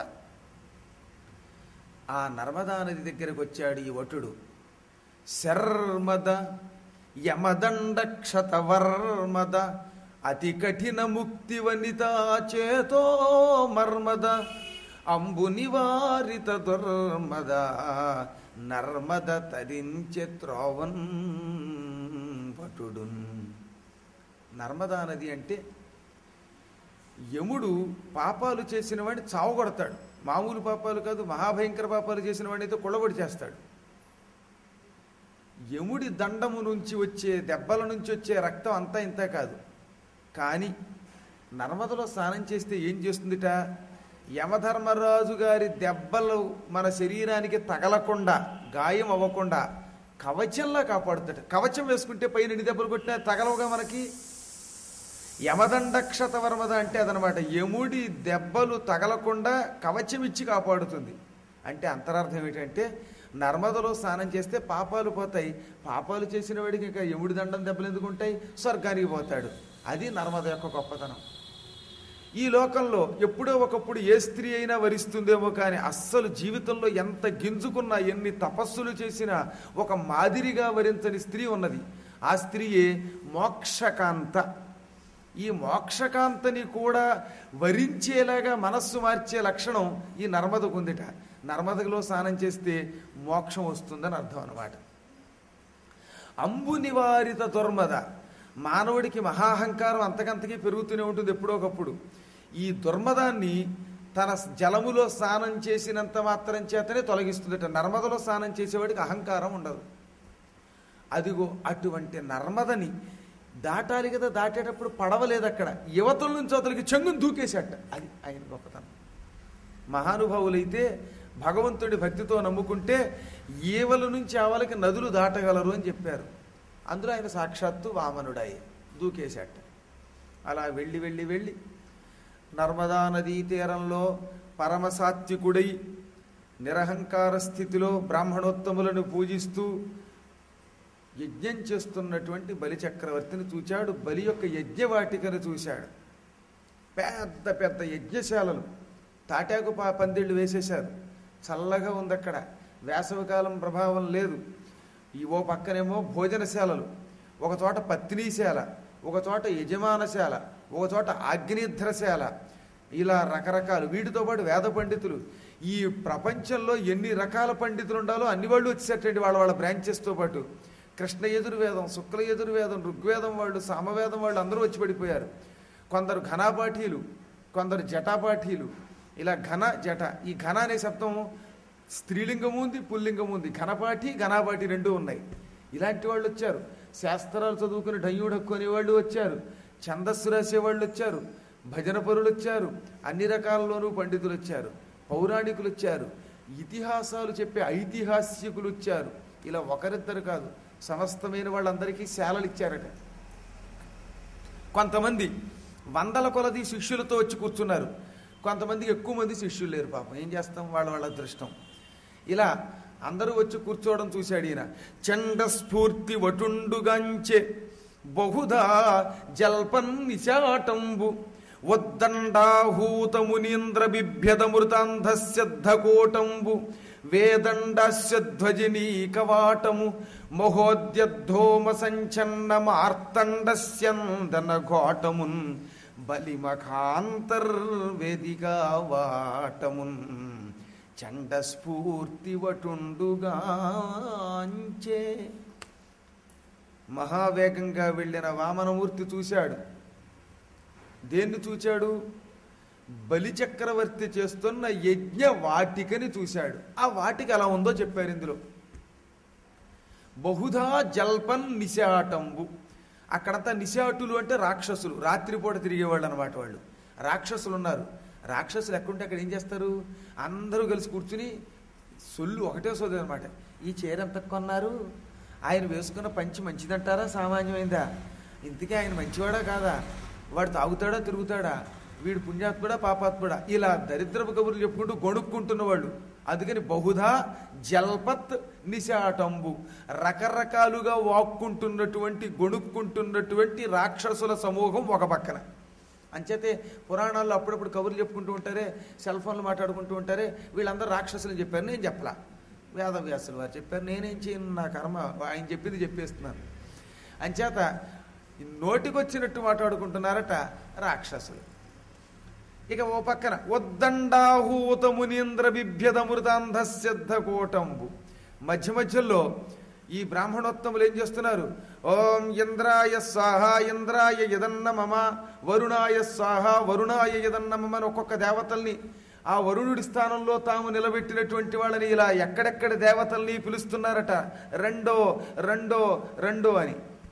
S1: ఆ నర్మదా నది దగ్గరకు వచ్చాడు ఈ వటుడు శర్మద యమదండ క్షతవర్మద అతి కఠిన ముక్తి వనితా చేతో మర్మద అంబు నివారిత దుర్మద నర్మద తరించె త్రోవన్ భటుడున్ నర్మదా నది అంటే యముడు పాపాలు చేసిన వాడిని చావగొడతాడు మామూలు పాపాలు కాదు మహాభయంకర పాపాలు చేసిన వాడిని అయితే కొళ్ళబడి చేస్తాడు యముడి దండము నుంచి వచ్చే దెబ్బల నుంచి వచ్చే రక్తం అంతా ఇంత కాదు కానీ నర్మదలో స్నానం చేస్తే ఏం చేస్తుందిట యమధర్మరాజు గారి దెబ్బలు మన శరీరానికి తగలకుండా గాయం అవ్వకుండా కవచంలా కాపాడుతాడు కవచం వేసుకుంటే పైన ఎన్ని దెబ్బలు కొట్టినా తగలవుగా మనకి యమదండక్షత వర్మద అంటే అదనమాట యముడి దెబ్బలు తగలకుండా కవచం ఇచ్చి కాపాడుతుంది అంటే అంతరార్థం ఏంటంటే నర్మదలో స్నానం చేస్తే పాపాలు పోతాయి పాపాలు చేసిన వాడికి ఇంకా యముడి దండం దెబ్బలు ఎందుకు ఉంటాయి స్వర్గానికి పోతాడు అది నర్మద యొక్క గొప్పతనం ఈ లోకంలో ఎప్పుడో ఒకప్పుడు ఏ స్త్రీ అయినా వరిస్తుందేమో కానీ అస్సలు జీవితంలో ఎంత గింజుకున్నా ఎన్ని తపస్సులు చేసినా ఒక మాదిరిగా వరించని స్త్రీ ఉన్నది ఆ స్త్రీయే మోక్షకాంత ఈ మోక్షకాంతని కూడా వరించేలాగా మనస్సు మార్చే లక్షణం ఈ నర్మదకు ఉందిట నర్మదలో స్నానం చేస్తే మోక్షం వస్తుందని అర్థం అన్నమాట అంబు నివారిత దుర్మద మానవుడికి మహాహంకారం అంతకంతకీ పెరుగుతూనే ఉంటుంది ఎప్పుడో ఒకప్పుడు ఈ దుర్మదాన్ని తన జలములో స్నానం చేసినంత మాత్రం చేతనే తొలగిస్తుందట నర్మదలో స్నానం చేసేవాడికి అహంకారం ఉండదు అదిగో అటువంటి నర్మదని దాటాలి కదా దాటేటప్పుడు పడవలేదు అక్కడ యువతల నుంచి అతనికి చెంగుని దూకేశాట అది ఆయన గొప్పతనం మహానుభావులైతే భగవంతుడి భక్తితో నమ్ముకుంటే ఈవల నుంచి ఆవలకి నదులు దాటగలరు అని చెప్పారు అందులో ఆయన సాక్షాత్తు వామనుడాయి దూకేశాట అలా వెళ్ళి వెళ్ళి వెళ్ళి నర్మదా నదీ తీరంలో పరమసాత్వికుడై నిరహంకార స్థితిలో బ్రాహ్మణోత్తములను పూజిస్తూ యజ్ఞం చేస్తున్నటువంటి బలి చక్రవర్తిని చూచాడు బలి యొక్క యజ్ఞవాటికను చూశాడు పెద్ద పెద్ద యజ్ఞశాలలు తాటాకు పా పందిళ్ళు వేసేశారు చల్లగా ఉంది అక్కడ వేసవికాలం ప్రభావం లేదు ఈ ఓ పక్కనేమో భోజనశాలలు ఒక చోట పత్నీశాల ఒక చోట యజమానశాల ఒక చోట ఆగ్నేధ్రశాల ఇలా రకరకాలు వీటితో పాటు వేద పండితులు ఈ ప్రపంచంలో ఎన్ని రకాల పండితులు ఉండాలో అన్ని వాళ్ళు వచ్చేటండి వాళ్ళ వాళ్ళ బ్రాంచెస్తో పాటు కృష్ణ యజుర్వేదం శుక్ల యజుర్వేదం ఋగ్వేదం వాళ్ళు సామవేదం వాళ్ళు అందరూ వచ్చి పడిపోయారు కొందరు ఘనాపాఠీలు కొందరు జటాపాఠీలు ఇలా ఘన జట ఈ ఘన అనే శబ్దం స్త్రీలింగం ఉంది పుల్లింగం ఉంది ఘనపాఠి ఘనాపాఠి రెండు ఉన్నాయి ఇలాంటి వాళ్ళు వచ్చారు శాస్త్రాలు చదువుకుని డయ్యూడక్కు అనే వాళ్ళు వచ్చారు ఛందస్సు రాసే వాళ్ళు వచ్చారు భజన పరులు వచ్చారు అన్ని రకాలలోనూ పండితులు వచ్చారు పౌరాణికులు వచ్చారు ఇతిహాసాలు చెప్పే ఐతిహాసికులు వచ్చారు ఇలా ఒకరిద్దరు కాదు సమస్తమైన వాళ్ళందరికీ శాలలు ఇచ్చారట కొంతమంది వందల కొలది శిష్యులతో వచ్చి కూర్చున్నారు కొంతమందికి ఎక్కువ మంది శిష్యులు లేరు పాపం ఏం చేస్తాం వాళ్ళ వాళ్ళ అదృష్టం ఇలా అందరూ వచ్చి కూర్చోవడం చూశాడు ఈయన చండ స్ఫూర్తి వటుండుగాంచే బహుధా జల్పన్ నిశాటంబు వద్దండాహూతమునీంద్ర బిభ్యదమృతాంధస్యద్ధకోటంబు వేదండాస్యధ్వజనీకవాటము మహోద్యద్ధోమ సంచన్న మార్తండస్యందన ఘోటమున్ బలిమఖాంతర్వేదిగా వాటమున్ చండ స్ఫూర్తి వటుండుగాంచే మహావేగంగా వెళ్ళిన వామనమూర్తి చూశాడు దేన్ని చూచాడు బలిచక్రవర్తి చేస్తున్న యజ్ఞ వాటికని చూశాడు ఆ వాటిక ఎలా ఉందో చెప్పారు ఇందులో బహుధా జల్పన్ నిశాటంబు అక్కడంతా నిశాటులు అంటే రాక్షసులు రాత్రిపూట తిరిగేవాళ్ళు అనమాట వాళ్ళు రాక్షసులు ఉన్నారు రాక్షసులు ఎక్కడుంటే అక్కడ ఏం చేస్తారు అందరూ కలిసి కూర్చుని సొల్లు ఒకటే సోదరు అనమాట ఈ చీర ఎంత కొన్నారు ఆయన వేసుకున్న పంచి మంచిదంటారా సామాన్యమైందా ఇంతకీ ఆయన మంచివాడా కాదా వాడు తాగుతాడా తిరుగుతాడా వీడు పుణ్యాత్ముడా పాపాత్ముడా ఇలా దరిద్రపు కబుర్లు చెప్పుకుంటూ గొణుక్కుంటున్న వాళ్ళు అందుకని బహుధా జల్పత్ నిశాటంబు రకరకాలుగా వాక్కుంటున్నటువంటి గొణుక్కుంటున్నటువంటి రాక్షసుల సమూహం ఒక పక్కన అంచేతే పురాణాల్లో అప్పుడప్పుడు కబుర్లు చెప్పుకుంటూ ఉంటారే సెల్ ఫోన్లు మాట్లాడుకుంటూ ఉంటారే వీళ్ళందరూ రాక్షసులు చెప్పారు నేను చెప్పలా వేదవ్యాసులు వారు చెప్పారు నేనేం చేయను నా కర్మ ఆయన చెప్పింది చెప్పేస్తున్నాను అంచేత నోటికొచ్చినట్టు మాట్లాడుకుంటున్నారట రాక్షసులు ఇక ఓ పక్కన ఉద్దండాహూత మునీంద్ర బిభ్యదమృతాంధస్యద్ధ కోటంబు మధ్య మధ్యలో ఈ బ్రాహ్మణోత్తములు ఏం చేస్తున్నారు ఓం ఇంద్రాయ స్వాహ ఇంద్రాయ యదన్న మమ వరుణాయ స్వాహ వరుణాయ యదన్న మమ అని ఒక్కొక్క దేవతల్ని ఆ వరుణుడి స్థానంలో తాము నిలబెట్టినటువంటి వాళ్ళని ఇలా ఎక్కడెక్కడ దేవతల్ని పిలుస్తున్నారట రెండో రెండో రెండో అని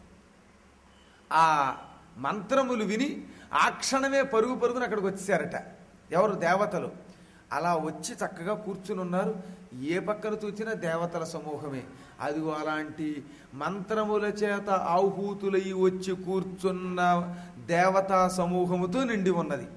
S1: ఆ మంత్రములు విని ఆ క్షణమే పరుగు పరుగున అక్కడికి వచ్చేసారట ఎవరు దేవతలు అలా వచ్చి చక్కగా కూర్చుని ఉన్నారు ఏ పక్కన చూసినా దేవతల సమూహమే అదిగో అలాంటి మంత్రముల చేత ఆహూతులై వచ్చి కూర్చున్న దేవతా సమూహముతో నిండి ఉన్నది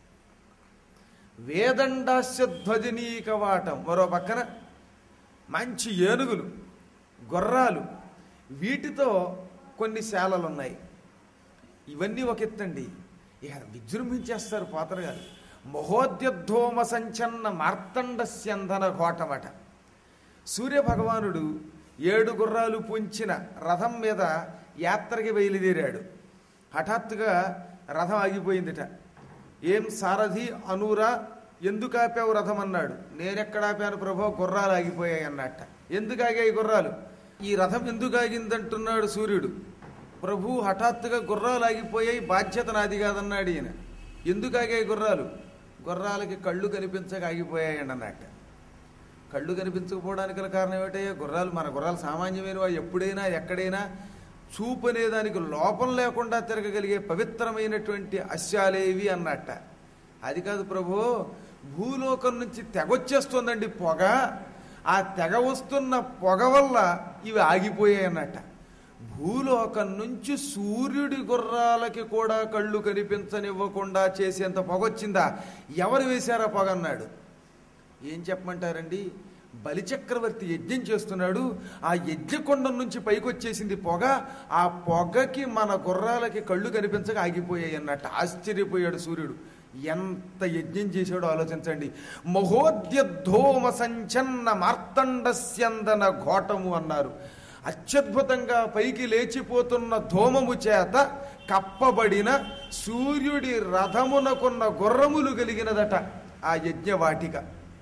S1: వేదండాస్య ధ్వజనీక వాటం మరో పక్కన మంచి ఏనుగులు గుర్రాలు వీటితో కొన్ని శాలలు ఉన్నాయి ఇవన్నీ ఒక ఎత్తండి ఇక విజృంభించేస్తారు పాత్ర గారు మహోద్యోమ సంచన్న మార్తండస్యంధన ఘోటమట సూర్య భగవానుడు ఏడు గుర్రాలు పుంచిన రథం మీద యాత్రకి బయలుదేరాడు హఠాత్తుగా రథం ఆగిపోయిందిట ఏం సారథి అనూరా ఎందుకు ఆపావు రథం అన్నాడు నేనెక్కడ ఆపాను ప్రభో గుర్రాలు ఆగిపోయాయి అన్నట్ట ఎందుకు ఆగాయి గుర్రాలు ఈ రథం ఎందుకు ఆగిందంటున్నాడు సూర్యుడు ప్రభు హఠాత్తుగా గుర్రాలు ఆగిపోయాయి బాధ్యత నాది కాదన్నాడు ఈయన ఎందుకు ఆగాయి గుర్రాలు గుర్రాలకి కళ్ళు కనిపించక ఆగిపోయాయండి అన్నట్ట కళ్ళు కనిపించకపోవడానికి గల కారణం ఏమిటయ్యా గుర్రాలు మన గుర్రాలు సామాన్యమైనవా ఎప్పుడైనా ఎక్కడైనా చూపు అనేదానికి లోపం లేకుండా తిరగగలిగే పవిత్రమైనటువంటి అశ్వాలేవి అన్నట్ట అది కాదు ప్రభు భూలోకం నుంచి తెగొచ్చేస్తుందండి పొగ ఆ తెగ వస్తున్న పొగ వల్ల ఇవి ఆగిపోయాయి అన్నట్ట భూలోకం నుంచి సూర్యుడి గుర్రాలకి కూడా కళ్ళు కనిపించనివ్వకుండా చేసేంత పొగొచ్చిందా ఎవరు వేశారా పొగ అన్నాడు ఏం చెప్పమంటారండి బలిచక్రవర్తి యజ్ఞం చేస్తున్నాడు ఆ యజ్ఞకొండం నుంచి పైకి వచ్చేసింది పొగ ఆ పొగకి మన గుర్రాలకి కళ్ళు కనిపించక ఆగిపోయాయి అన్నట్టు ఆశ్చర్యపోయాడు సూర్యుడు ఎంత యజ్ఞం చేశాడో ఆలోచించండి మహోద్యధోమ సంచన్న మార్తండస్యందన ఘోటము అన్నారు అత్యద్భుతంగా పైకి లేచిపోతున్న ధూమము చేత కప్పబడిన సూర్యుడి రథమునకున్న గుర్రములు కలిగినదట ఆ యజ్ఞవాటిక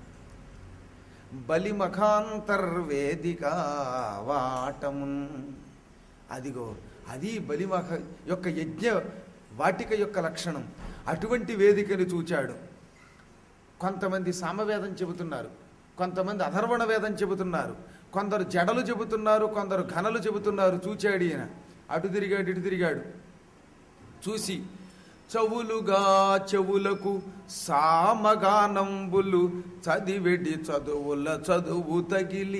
S1: బలిమఖాంతర్వేదిక వాటమున్ అదిగో అది బలిమఖ యొక్క యజ్ఞ వాటిక యొక్క లక్షణం అటువంటి వేదికను చూచాడు కొంతమంది సామవేదం చెబుతున్నారు కొంతమంది అధర్వణ వేదం చెబుతున్నారు కొందరు జడలు చెబుతున్నారు కొందరు ఘనలు చెబుతున్నారు చూచాడు ఈయన అటు తిరిగాడు ఇటు తిరిగాడు చూసి చవులుగా చెవులకు సామగానంబులు చదివెడి చదువుల చదువు తగిలి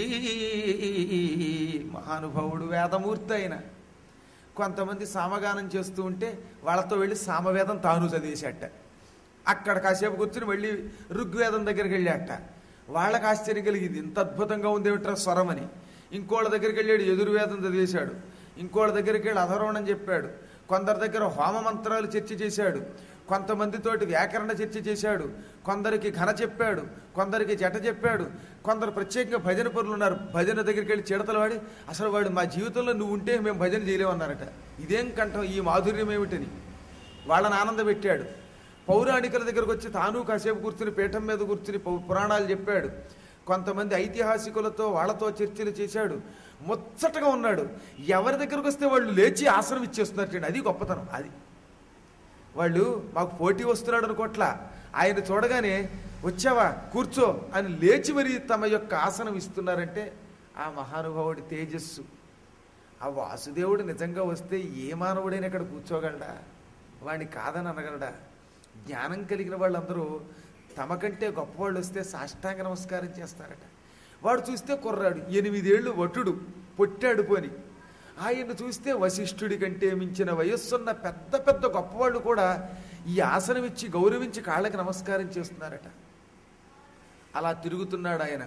S1: మహానుభావుడు వేదమూర్తి అయిన కొంతమంది సామగానం చేస్తూ ఉంటే వాళ్ళతో వెళ్ళి సామవేదం తాను చదివేసేట అక్కడ కాసేపు కూర్చుని వెళ్ళి ఋగ్వేదం దగ్గరికి వెళ్ళాట వాళ్ళకి ఆశ్చర్యం కలిగింది ఇంత అద్భుతంగా ఉంది ఏమిట్రా స్వరం అని ఇంకోళ్ళ దగ్గరికి వెళ్ళాడు ఎదురువేదం చదివేశాడు ఇంకోళ్ళ దగ్గరికి వెళ్ళి అధర్వణం చెప్పాడు కొందరి దగ్గర హోమ మంత్రాలు చర్చ చేశాడు కొంతమందితోటి వ్యాకరణ చర్చ చేశాడు కొందరికి ఘన చెప్పాడు కొందరికి జట చెప్పాడు కొందరు ప్రత్యేకంగా భజన పరులు ఉన్నారు భజన దగ్గరికి వెళ్ళి చిడతలు వాడి అసలు వాడు మా జీవితంలో నువ్వు ఉంటే మేము భజన చేయలేమన్నారట ఇదేం కంఠం ఈ మాధుర్యం ఏమిటని వాళ్ళని ఆనందపెట్టాడు పౌరాణికుల దగ్గరకు వచ్చి తాను కాసేపు కూర్చుని పీఠం మీద కూర్చుని పౌ- పురాణాలు చెప్పాడు కొంతమంది ఐతిహాసికులతో వాళ్ళతో చర్చలు చేశాడు ముచ్చటగా ఉన్నాడు ఎవరి దగ్గరకు వస్తే వాళ్ళు లేచి ఆసనం ఇచ్చేస్తున్నట్టు అది గొప్పతనం అది వాళ్ళు మాకు పోటీ వస్తున్నాడు అనుకోట్లా ఆయన చూడగానే వచ్చావా కూర్చో అని లేచి మరి తమ యొక్క ఆసనం ఇస్తున్నారంటే ఆ మహానుభావుడి తేజస్సు ఆ వాసుదేవుడు నిజంగా వస్తే ఏ మానవుడైనా ఇక్కడ కూర్చోగలడా వాడిని కాదని అనగలడా జ్ఞానం కలిగిన వాళ్ళందరూ తమకంటే గొప్పవాళ్ళు వస్తే సాష్టాంగ నమస్కారం చేస్తారట వాడు చూస్తే కుర్రాడు ఎనిమిదేళ్లు వటుడు పొట్టాడు పోని ఆయన్ని చూస్తే వశిష్ఠుడి కంటే మించిన వయస్సున్న పెద్ద పెద్ద గొప్పవాళ్ళు కూడా ఈ ఆసనం ఇచ్చి గౌరవించి కాళ్ళకి నమస్కారం చేస్తున్నారట అలా తిరుగుతున్నాడు ఆయన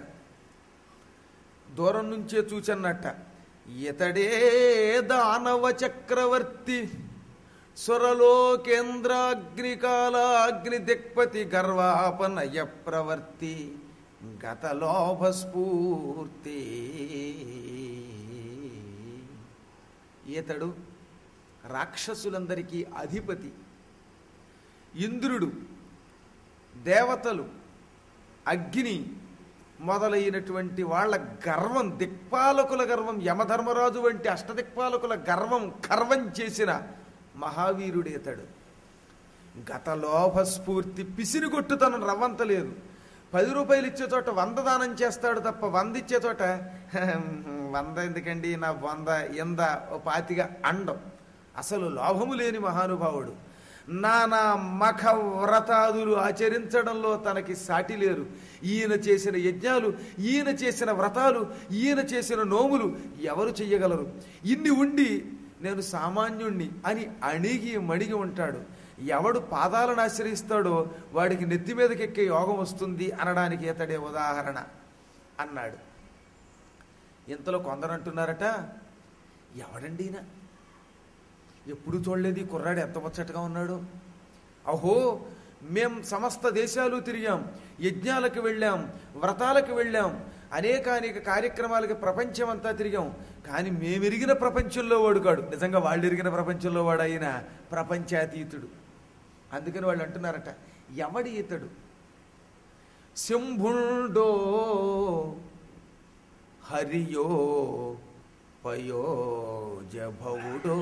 S1: దూరం నుంచే చూచన్నట్ట ఇతడే దానవ చక్రవర్తి సురలోకేంద్రాగ్నికాలాగ్ని దిక్పతి గర్వాపనయ ప్రవర్తి గతలోభస్ఫూర్తి ఈతడు రాక్షసులందరికీ అధిపతి ఇంద్రుడు దేవతలు అగ్ని మొదలైనటువంటి వాళ్ళ గర్వం దిక్పాలకుల గర్వం యమధర్మరాజు వంటి అష్టదిక్పాలకుల గర్వం గర్వం చేసిన మహావీరుడేతడు గత లోభ స్ఫూర్తి పిసిరిగొట్టుతనం రవ్వంతలేదు పది రూపాయలు ఇచ్చే చోట వంద దానం చేస్తాడు తప్ప వంద ఇచ్చే చోట వంద ఎందుకండి నా వంద ఎంద ఓ పాతిగా అండం అసలు లోభము లేని మహానుభావుడు నానా మఖ వ్రతాదులు ఆచరించడంలో తనకి సాటి లేరు ఈయన చేసిన యజ్ఞాలు ఈయన చేసిన వ్రతాలు ఈయన చేసిన నోములు ఎవరు చెయ్యగలరు ఇన్ని ఉండి నేను సామాన్యుణ్ణి అని అణిగి మణిగి ఉంటాడు ఎవడు పాదాలను ఆశ్రయిస్తాడో వాడికి నెత్తి మీదకి ఎక్కే యోగం వస్తుంది అనడానికి ఇతడే ఉదాహరణ అన్నాడు ఇంతలో కొందరు అంటున్నారట ఎవడండి ఈయన ఎప్పుడు చూడలేదు ఈ కుర్రాడు ఎంత ముచ్చటగా ఉన్నాడు అహో మేం సమస్త దేశాలు తిరిగాం యజ్ఞాలకు వెళ్ళాం వ్రతాలకు వెళ్ళాం అనేక అనేక కార్యక్రమాలకి ప్రపంచం అంతా తిరిగాం కానీ మేమెరిగిన ప్రపంచంలో వాడు కాడు నిజంగా వాళ్ళు ఎరిగిన ప్రపంచంలో వాడు అయిన ప్రపంచాతీతుడు అందుకని వాళ్ళు అంటున్నారట ఎవడి ఇతడు శంభుండో హరియో పయోజభవుడో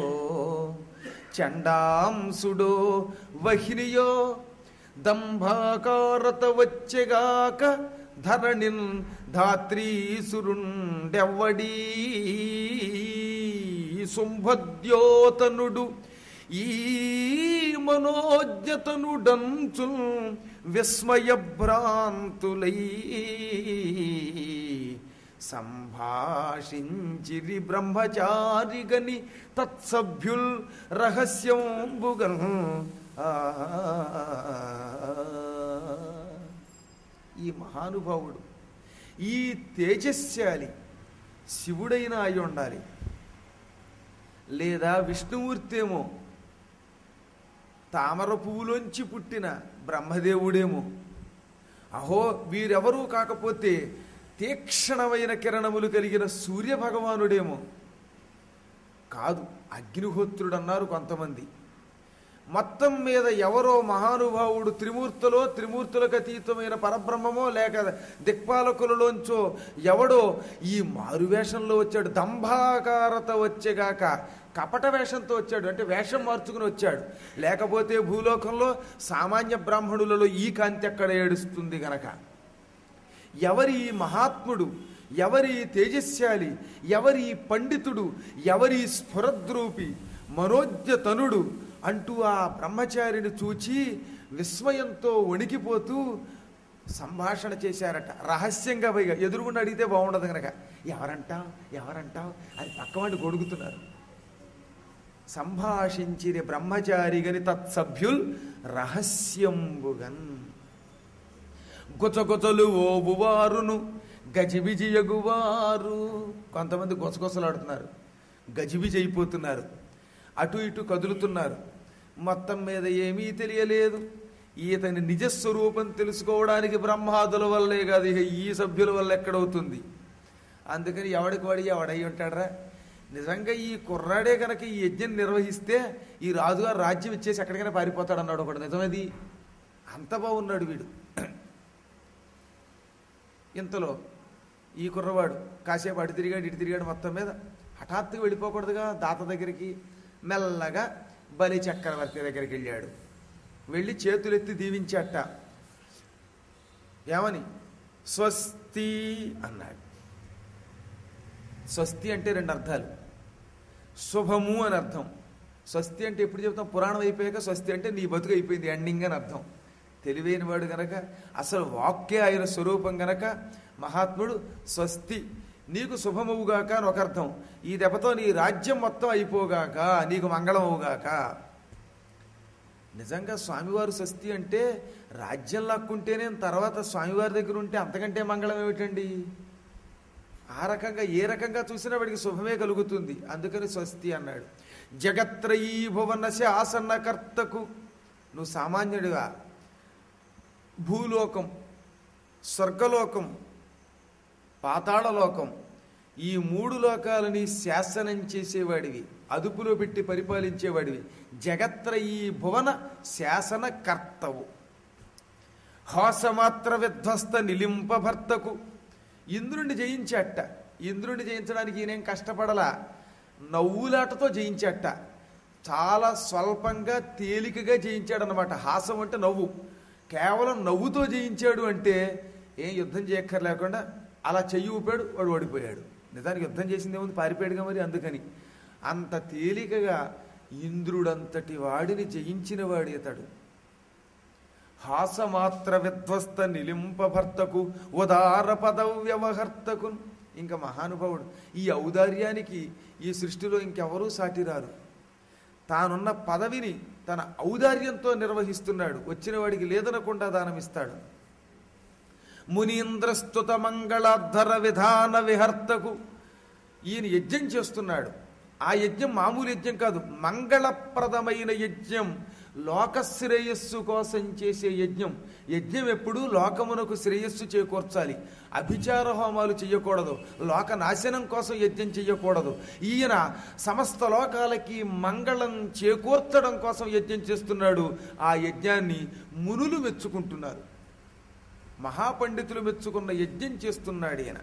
S1: చండాంసుడో వహినియో దంభాకారత వచ్చెగాక ధరణిన్ ధాత్రీసురుండెవ్వడీ శుంభద్యోతనుడు ఈ మనోజ్ఞతనుడంచు విస్మయభ్రాంతులై సంభాషించిరి బ్రహ్మచారిగని తత్సభ్యుల్ రహస్యంబుగన్ ఆ ఈ మహానుభావుడు ఈ తేజస్శాలి శివుడైనా అయి ఉండాలి లేదా విష్ణుమూర్తి ఏమో తామర పువ్వులోంచి పుట్టిన బ్రహ్మదేవుడేమో అహో వీరెవరూ కాకపోతే తీక్షణమైన కిరణములు కలిగిన సూర్య భగవానుడేమో కాదు అగ్నిహోత్రుడు అన్నారు కొంతమంది మొత్తం మీద ఎవరో మహానుభావుడు త్రిమూర్తులో త్రిమూర్తులకు అతీతమైన పరబ్రహ్మమో లేక దిక్పాలకులలోంచో ఎవడో ఈ మారు వేషంలో వచ్చాడు దంభాకారత వచ్చేగాక కపట వేషంతో వచ్చాడు అంటే వేషం మార్చుకుని వచ్చాడు లేకపోతే భూలోకంలో సామాన్య బ్రాహ్మణులలో ఈ కాంతి ఎక్కడ ఏడుస్తుంది గనక ఎవరి మహాత్ముడు ఎవరి తేజస్శాలి ఎవరి పండితుడు ఎవరి స్ఫురద్రూపి మనోజ్ఞతనుడు అంటూ ఆ బ్రహ్మచారిని చూచి విస్మయంతో వణికిపోతూ సంభాషణ చేశారట రహస్యంగా పైగా ఎదురుగుండా అడిగితే బాగుండదు కనుక ఎవరంటావు ఎవరంటావు అని పక్కవాడి గొడుగుతున్నారు సంభాషించిరి బ్రహ్మచారి గని తత్సభ్యుల్ రహస్యంబుగన్ గుచగుచలు ఓబువారును గజిబిజియగువారు కొంతమంది గుసగుసలాడుతున్నారు గజిబిజి అయిపోతున్నారు అటు ఇటు కదులుతున్నారు మొత్తం మీద ఏమీ తెలియలేదు ఈతని నిజస్వరూపం తెలుసుకోవడానికి బ్రహ్మాదుల వల్లే కాదు ఇక ఈ సభ్యుల వల్ల ఎక్కడవుతుంది అందుకని ఎవడికి వాడి ఎవడై ఉంటాడరా నిజంగా ఈ కుర్రాడే కనుక ఈ యజ్ఞం నిర్వహిస్తే ఈ రాజుగారు రాజ్యం ఇచ్చేసి ఎక్కడికైనా పారిపోతాడు అన్నాడు ఒకడు నిజమది అంత బాగున్నాడు వీడు ఇంతలో ఈ కుర్రవాడు కాసేపు అటు తిరిగాడు ఇటు తిరిగాడు మొత్తం మీద హఠాత్తుగా వెళ్ళిపోకూడదుగా దాత దగ్గరికి మెల్లగా బలి చక్రవర్తి దగ్గరికి వెళ్ళాడు వెళ్ళి చేతులెత్తి దీవించట ఏమని స్వస్తి అన్నాడు స్వస్తి అంటే రెండు అర్థాలు శుభము అని అర్థం స్వస్తి అంటే ఎప్పుడు చెప్తాం పురాణం అయిపోయాక స్వస్తి అంటే నీ బతుకు అయిపోయింది ఎండింగ్ అని అర్థం తెలివైన వాడు గనక అసలు వాక్యే ఆయన స్వరూపం గనక మహాత్ముడు స్వస్తి నీకు శుభమవుగాక అని ఒక అర్థం ఈ దెబ్బతో నీ రాజ్యం మొత్తం అయిపోగాక నీకు మంగళం అవుగాక నిజంగా స్వామివారు స్వస్తి అంటే రాజ్యం లాక్కుంటేనే తర్వాత స్వామివారి దగ్గర ఉంటే అంతకంటే మంగళం ఏమిటండి ఆ రకంగా ఏ రకంగా చూసినా వాడికి శుభమే కలుగుతుంది అందుకని స్వస్తి అన్నాడు జగత్రయీ భువన శాసనకర్తకు నువ్వు సామాన్యుడిగా భూలోకం స్వర్గలోకం పాతాళలోకం ఈ మూడు లోకాలని శాసనం చేసేవాడివి అదుపులో పెట్టి పరిపాలించేవాడివి జగత్రయీ భువన శాసనకర్తవు హాసమాత్ర విధ్వస్త నిలింపభర్తకు ఇంద్రుణ్ణి జయించట ఇంద్రుణ్ణి జయించడానికి ఈయనేం కష్టపడలా నవ్వులాటతో జయించట చాలా స్వల్పంగా తేలికగా జయించాడు అనమాట హాసం అంటే నవ్వు కేవలం నవ్వుతో జయించాడు అంటే ఏం యుద్ధం చేయక్కర్లేకుండా అలా చెయ్యి ఊపాడు వాడు ఓడిపోయాడు నిజానికి యుద్ధం చేసింది ఏముంది పారిపోయాడుగా మరి అందుకని అంత తేలికగా ఇంద్రుడంతటి వాడిని జయించిన వాడి అతడు హాసమాత్ర విధ్వస్త నిలింపభర్తకు ఉదార పదవ్యవహర్తకు ఇంకా మహానుభావుడు ఈ ఔదార్యానికి ఈ సృష్టిలో ఇంకెవరూ సాటిరారు తానున్న పదవిని తన ఔదార్యంతో నిర్వహిస్తున్నాడు వచ్చిన వాడికి లేదనకుండా దానమిస్తాడు మునీంద్రస్తుత మంగళాధర విధాన విహర్తకు ఈయన యజ్ఞం చేస్తున్నాడు ఆ యజ్ఞం మామూలు యజ్ఞం కాదు మంగళప్రదమైన యజ్ఞం లోక శ్రేయస్సు కోసం చేసే యజ్ఞం యజ్ఞం ఎప్పుడూ లోకమునకు శ్రేయస్సు చేకూర్చాలి అభిచార హోమాలు చేయకూడదు లోక నాశనం కోసం యజ్ఞం చేయకూడదు ఈయన సమస్త లోకాలకి మంగళం చేకూర్చడం కోసం యజ్ఞం చేస్తున్నాడు ఆ యజ్ఞాన్ని మునులు మెచ్చుకుంటున్నారు మహాపండితులు మెచ్చుకున్న యజ్ఞం చేస్తున్నాడు ఈయన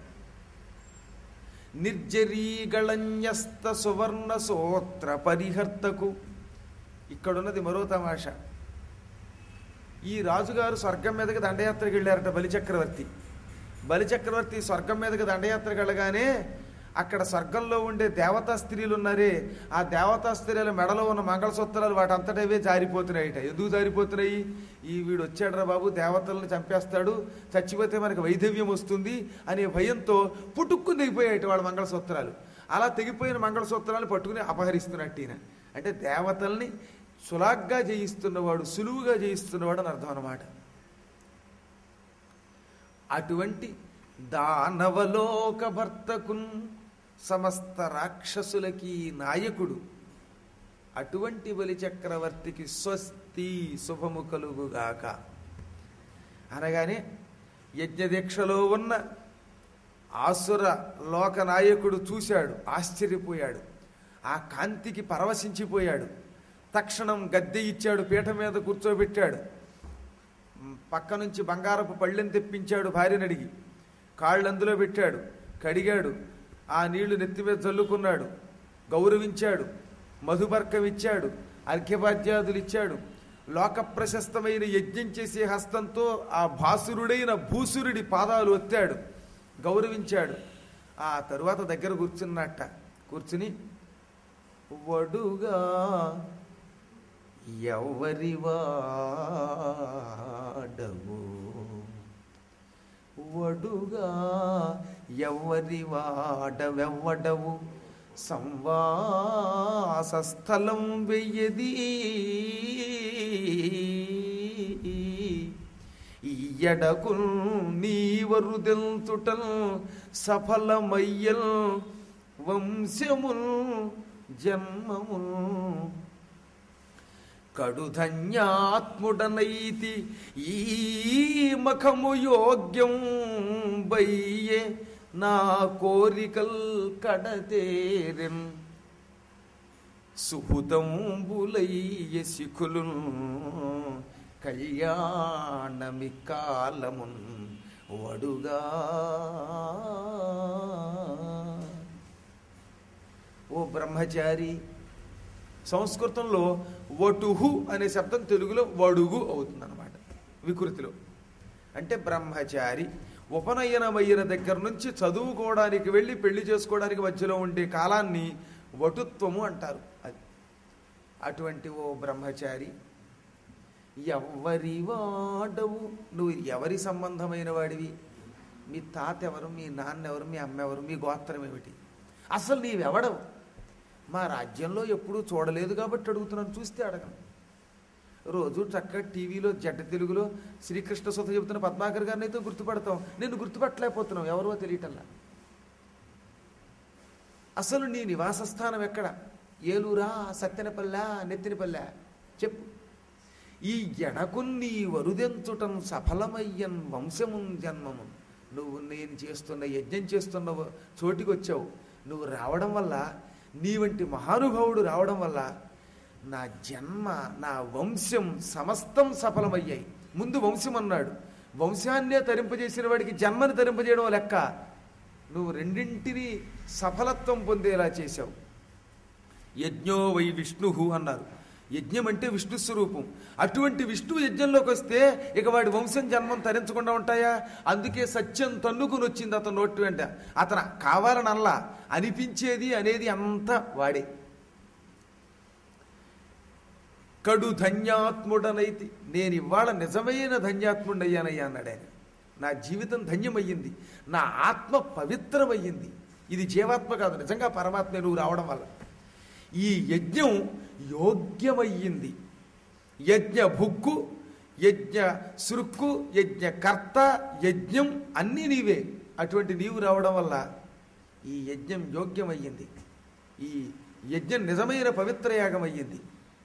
S1: నిర్జరీగళన్యస్త సువర్ణ సోత్ర పరిహర్తకు ఇక్కడున్నది మరో తమాషా ఈ రాజుగారు స్వర్గం మీదకి దండయాత్రకు వెళ్ళారట బలిచక్రవర్తి బలిచక్రవర్తి స్వర్గం మీదకి దండయాత్రకు వెళ్ళగానే అక్కడ స్వర్గంలో ఉండే దేవతా స్త్రీలు ఉన్నారే ఆ దేవతా స్త్రీల మెడలో ఉన్న మంగళసూత్రాలు వాటి అంతటవే జారిపోతున్నాయిట ఎందుకు జారిపోతున్నాయి ఈ వీడు వచ్చాడురా బాబు దేవతలను చంపేస్తాడు చచ్చిపోతే మనకి వైధవ్యం వస్తుంది అనే భయంతో పుట్టుక్కుని తెగిపోయాయి వాళ్ళ మంగళసూత్రాలు అలా తెగిపోయిన మంగళసూత్రాలు పట్టుకుని అపహరిస్తున్నట్టు ఈయన అంటే దేవతల్ని సులాగ్గా జయిస్తున్నవాడు సులువుగా జయిస్తున్నవాడు అని అర్థం అన్నమాట అటువంటి దానవలోక భర్తకున్ సమస్త రాక్షసులకి నాయకుడు అటువంటి బలి చక్రవర్తికి స్వస్తి శుభము కలుగుగాక అనగానే యజ్ఞదీక్షలో ఉన్న ఆసుర లోక నాయకుడు చూశాడు ఆశ్చర్యపోయాడు ఆ కాంతికి పరవశించిపోయాడు తక్షణం గద్దె ఇచ్చాడు పీఠ మీద కూర్చోబెట్టాడు మ్, పక్క నుంచి బంగారపు పళ్ళెని తెప్పించాడు భార్యను అడిగి కాళ్ళు అందులో పెట్టాడు కడిగాడు ఆ నీళ్లు నెత్తి మీద చల్లుకున్నాడు గౌరవించాడు మధుబర్కం ఇచ్చాడు అర్ఘ్యపాద్యాదులు ఇచ్చాడు లోక ప్రశస్తమైన యజ్ఞం చేసే హస్తంతో ఆ భాసురుడైన భూసురుడి పాదాలు ఒత్తాడు గౌరవించాడు ఆ తరువాత దగ్గర కూర్చున్నట్ట కూర్చుని వడుగా ఎవరి వాడవు వడుగా ఎవరి వాడవెవ్వడవు సంవాస స్థలం వెయ్యది ఎడకు నీవరుదెల్తుటల్ సఫలమయ్యల్ వంశముల్ జన్మముల్ కడుధన్యాత్ముడనైతి ఈ మఖము యోగ్యం బయ్యే నా కోరికల్ కడతేరెన్ సుహృతంబులయ్య శిఖులు కళ్యాణమి కాలమున్ వడుగా ఓ బ్రహ్మచారి సంస్కృతంలో వటుహు అనే శబ్దం తెలుగులో వడుగు అవుతుందన్నమాట వికృతిలో అంటే బ్రహ్మచారి ఉపనయనమయ్యిన దగ్గర నుంచి చదువుకోవడానికి వెళ్ళి పెళ్లి చేసుకోవడానికి మధ్యలో ఉండే కాలాన్ని వటుత్వము అంటారు అది అటువంటి ఓ బ్రహ్మచారి ఎవరి వాడవు నువ్వు ఎవరి సంబంధమైన వాడివి మీ తాత ఎవరు మీ నాన్న ఎవరు మీ అమ్మ ఎవరు మీ గోత్రం ఏమిటి అసలు నీవెవడవు మా రాజ్యంలో ఎప్పుడూ చూడలేదు కాబట్టి అడుగుతున్నాను చూస్తే అడగను రోజు చక్కగా టీవీలో జడ్డ తెలుగులో శ్రీకృష్ణ సుధ చెబుతున్న పద్మాకర్ గారిని అయితే గుర్తుపడతాం నేను గుర్తుపట్టలేకపోతున్నాం ఎవరో తెలియటల్లా అసలు నీ నివాస స్థానం ఎక్కడ ఏలూరా సత్తెనపల్లె నెత్తినపల్లె చెప్పు ఈ ఎడకున్ని వరుదెంచుటం సఫలమయ్యన్ వంశమున్ జన్మము నువ్వు నేను చేస్తున్న యజ్ఞం చేస్తున్న చోటికి వచ్చావు నువ్వు రావడం వల్ల నీ వంటి మహానుభావుడు రావడం వల్ల నా జన్మ నా వంశం సమస్తం సఫలమయ్యాయి ముందు వంశం అన్నాడు వంశాన్నే తరింపజేసిన వాడికి జన్మని తరింపజేయడం లెక్క నువ్వు రెండింటిని సఫలత్వం పొందేలా చేశావు యజ్ఞో వై విష్ణు అన్నారు యజ్ఞం అంటే విష్ణు స్వరూపం అటువంటి విష్ణు యజ్ఞంలోకి వస్తే ఇక వాడి వంశం జన్మం తరించకుండా ఉంటాయా అందుకే సత్యం తన్నుకుని వచ్చింది అతను నోటి వెంట అతను కావాలని అల్లా అనిపించేది అనేది అంతా వాడే కడు ధన్యాత్ముడనైతి నేను ఇవాళ నిజమైన ధన్యాత్ముడయ్యానయ్యా అన్నాడు ఆయన నా జీవితం ధన్యమయ్యింది నా ఆత్మ పవిత్రమయ్యింది ఇది జీవాత్మ కాదు నిజంగా పరమాత్మ నువ్వు రావడం వల్ల ఈ యజ్ఞం యోగ్యమయ్యింది యజ్ఞ భుక్కు యజ్ఞ సురుక్కు యజ్ఞ కర్త యజ్ఞం అన్నీ నీవే అటువంటి నీవు రావడం వల్ల ఈ యజ్ఞం యోగ్యమయ్యింది ఈ యజ్ఞం నిజమైన పవిత్ర యాగం అయ్యింది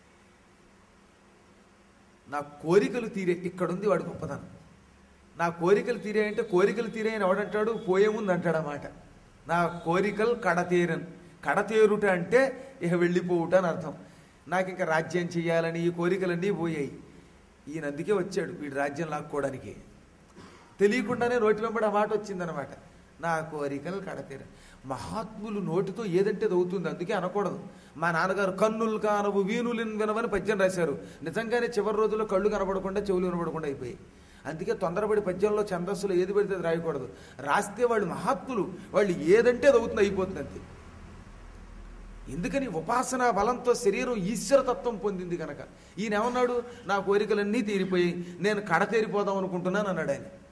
S1: నా కోరికలు తీరే ఇక్కడుంది వాడు గొప్పతనం నా కోరికలు తీరాయంటే కోరికలు తీరాయని ఎవడంటాడు పోయే ముందు అంటాడు అన్నమాట నా కోరికలు కడతీరన్ కడతేరుట అంటే ఇక వెళ్ళిపోవుట అని అర్థం నాకు ఇంకా రాజ్యం చేయాలని ఈ కోరికలన్నీ పోయాయి ఈయన అందుకే వచ్చాడు వీడి రాజ్యం లాక్కోవడానికి తెలియకుండానే నోటి వెంబడి ఆ మాట వచ్చిందనమాట నా కోరికలు కడతీర మహాత్ములు నోటితో ఏదంటే అది అవుతుంది అందుకే అనకూడదు మా నాన్నగారు కన్నులు కానవు వీణులు వినవని పద్యం రాశారు నిజంగానే చివరి రోజుల్లో కళ్ళు కనబడకుండా చెవులు వినబడకుండా అయిపోయాయి అందుకే తొందరపడి పద్యంలో ఛందస్సులో ఏది పెడితే అది రాయకూడదు రాస్తే వాళ్ళు మహాత్ములు వాళ్ళు ఏదంటే అది అవుతుంది అయిపోతుంది అంతే ఎందుకని ఉపాసన బలంతో శరీరం ఈశ్వరతత్వం పొందింది కనుక ఈయన ఏమన్నాడు నా కోరికలన్నీ తీరిపోయి నేను కడ తీరిపోదాం అనుకుంటున్నాను అన్నాడు ఆయన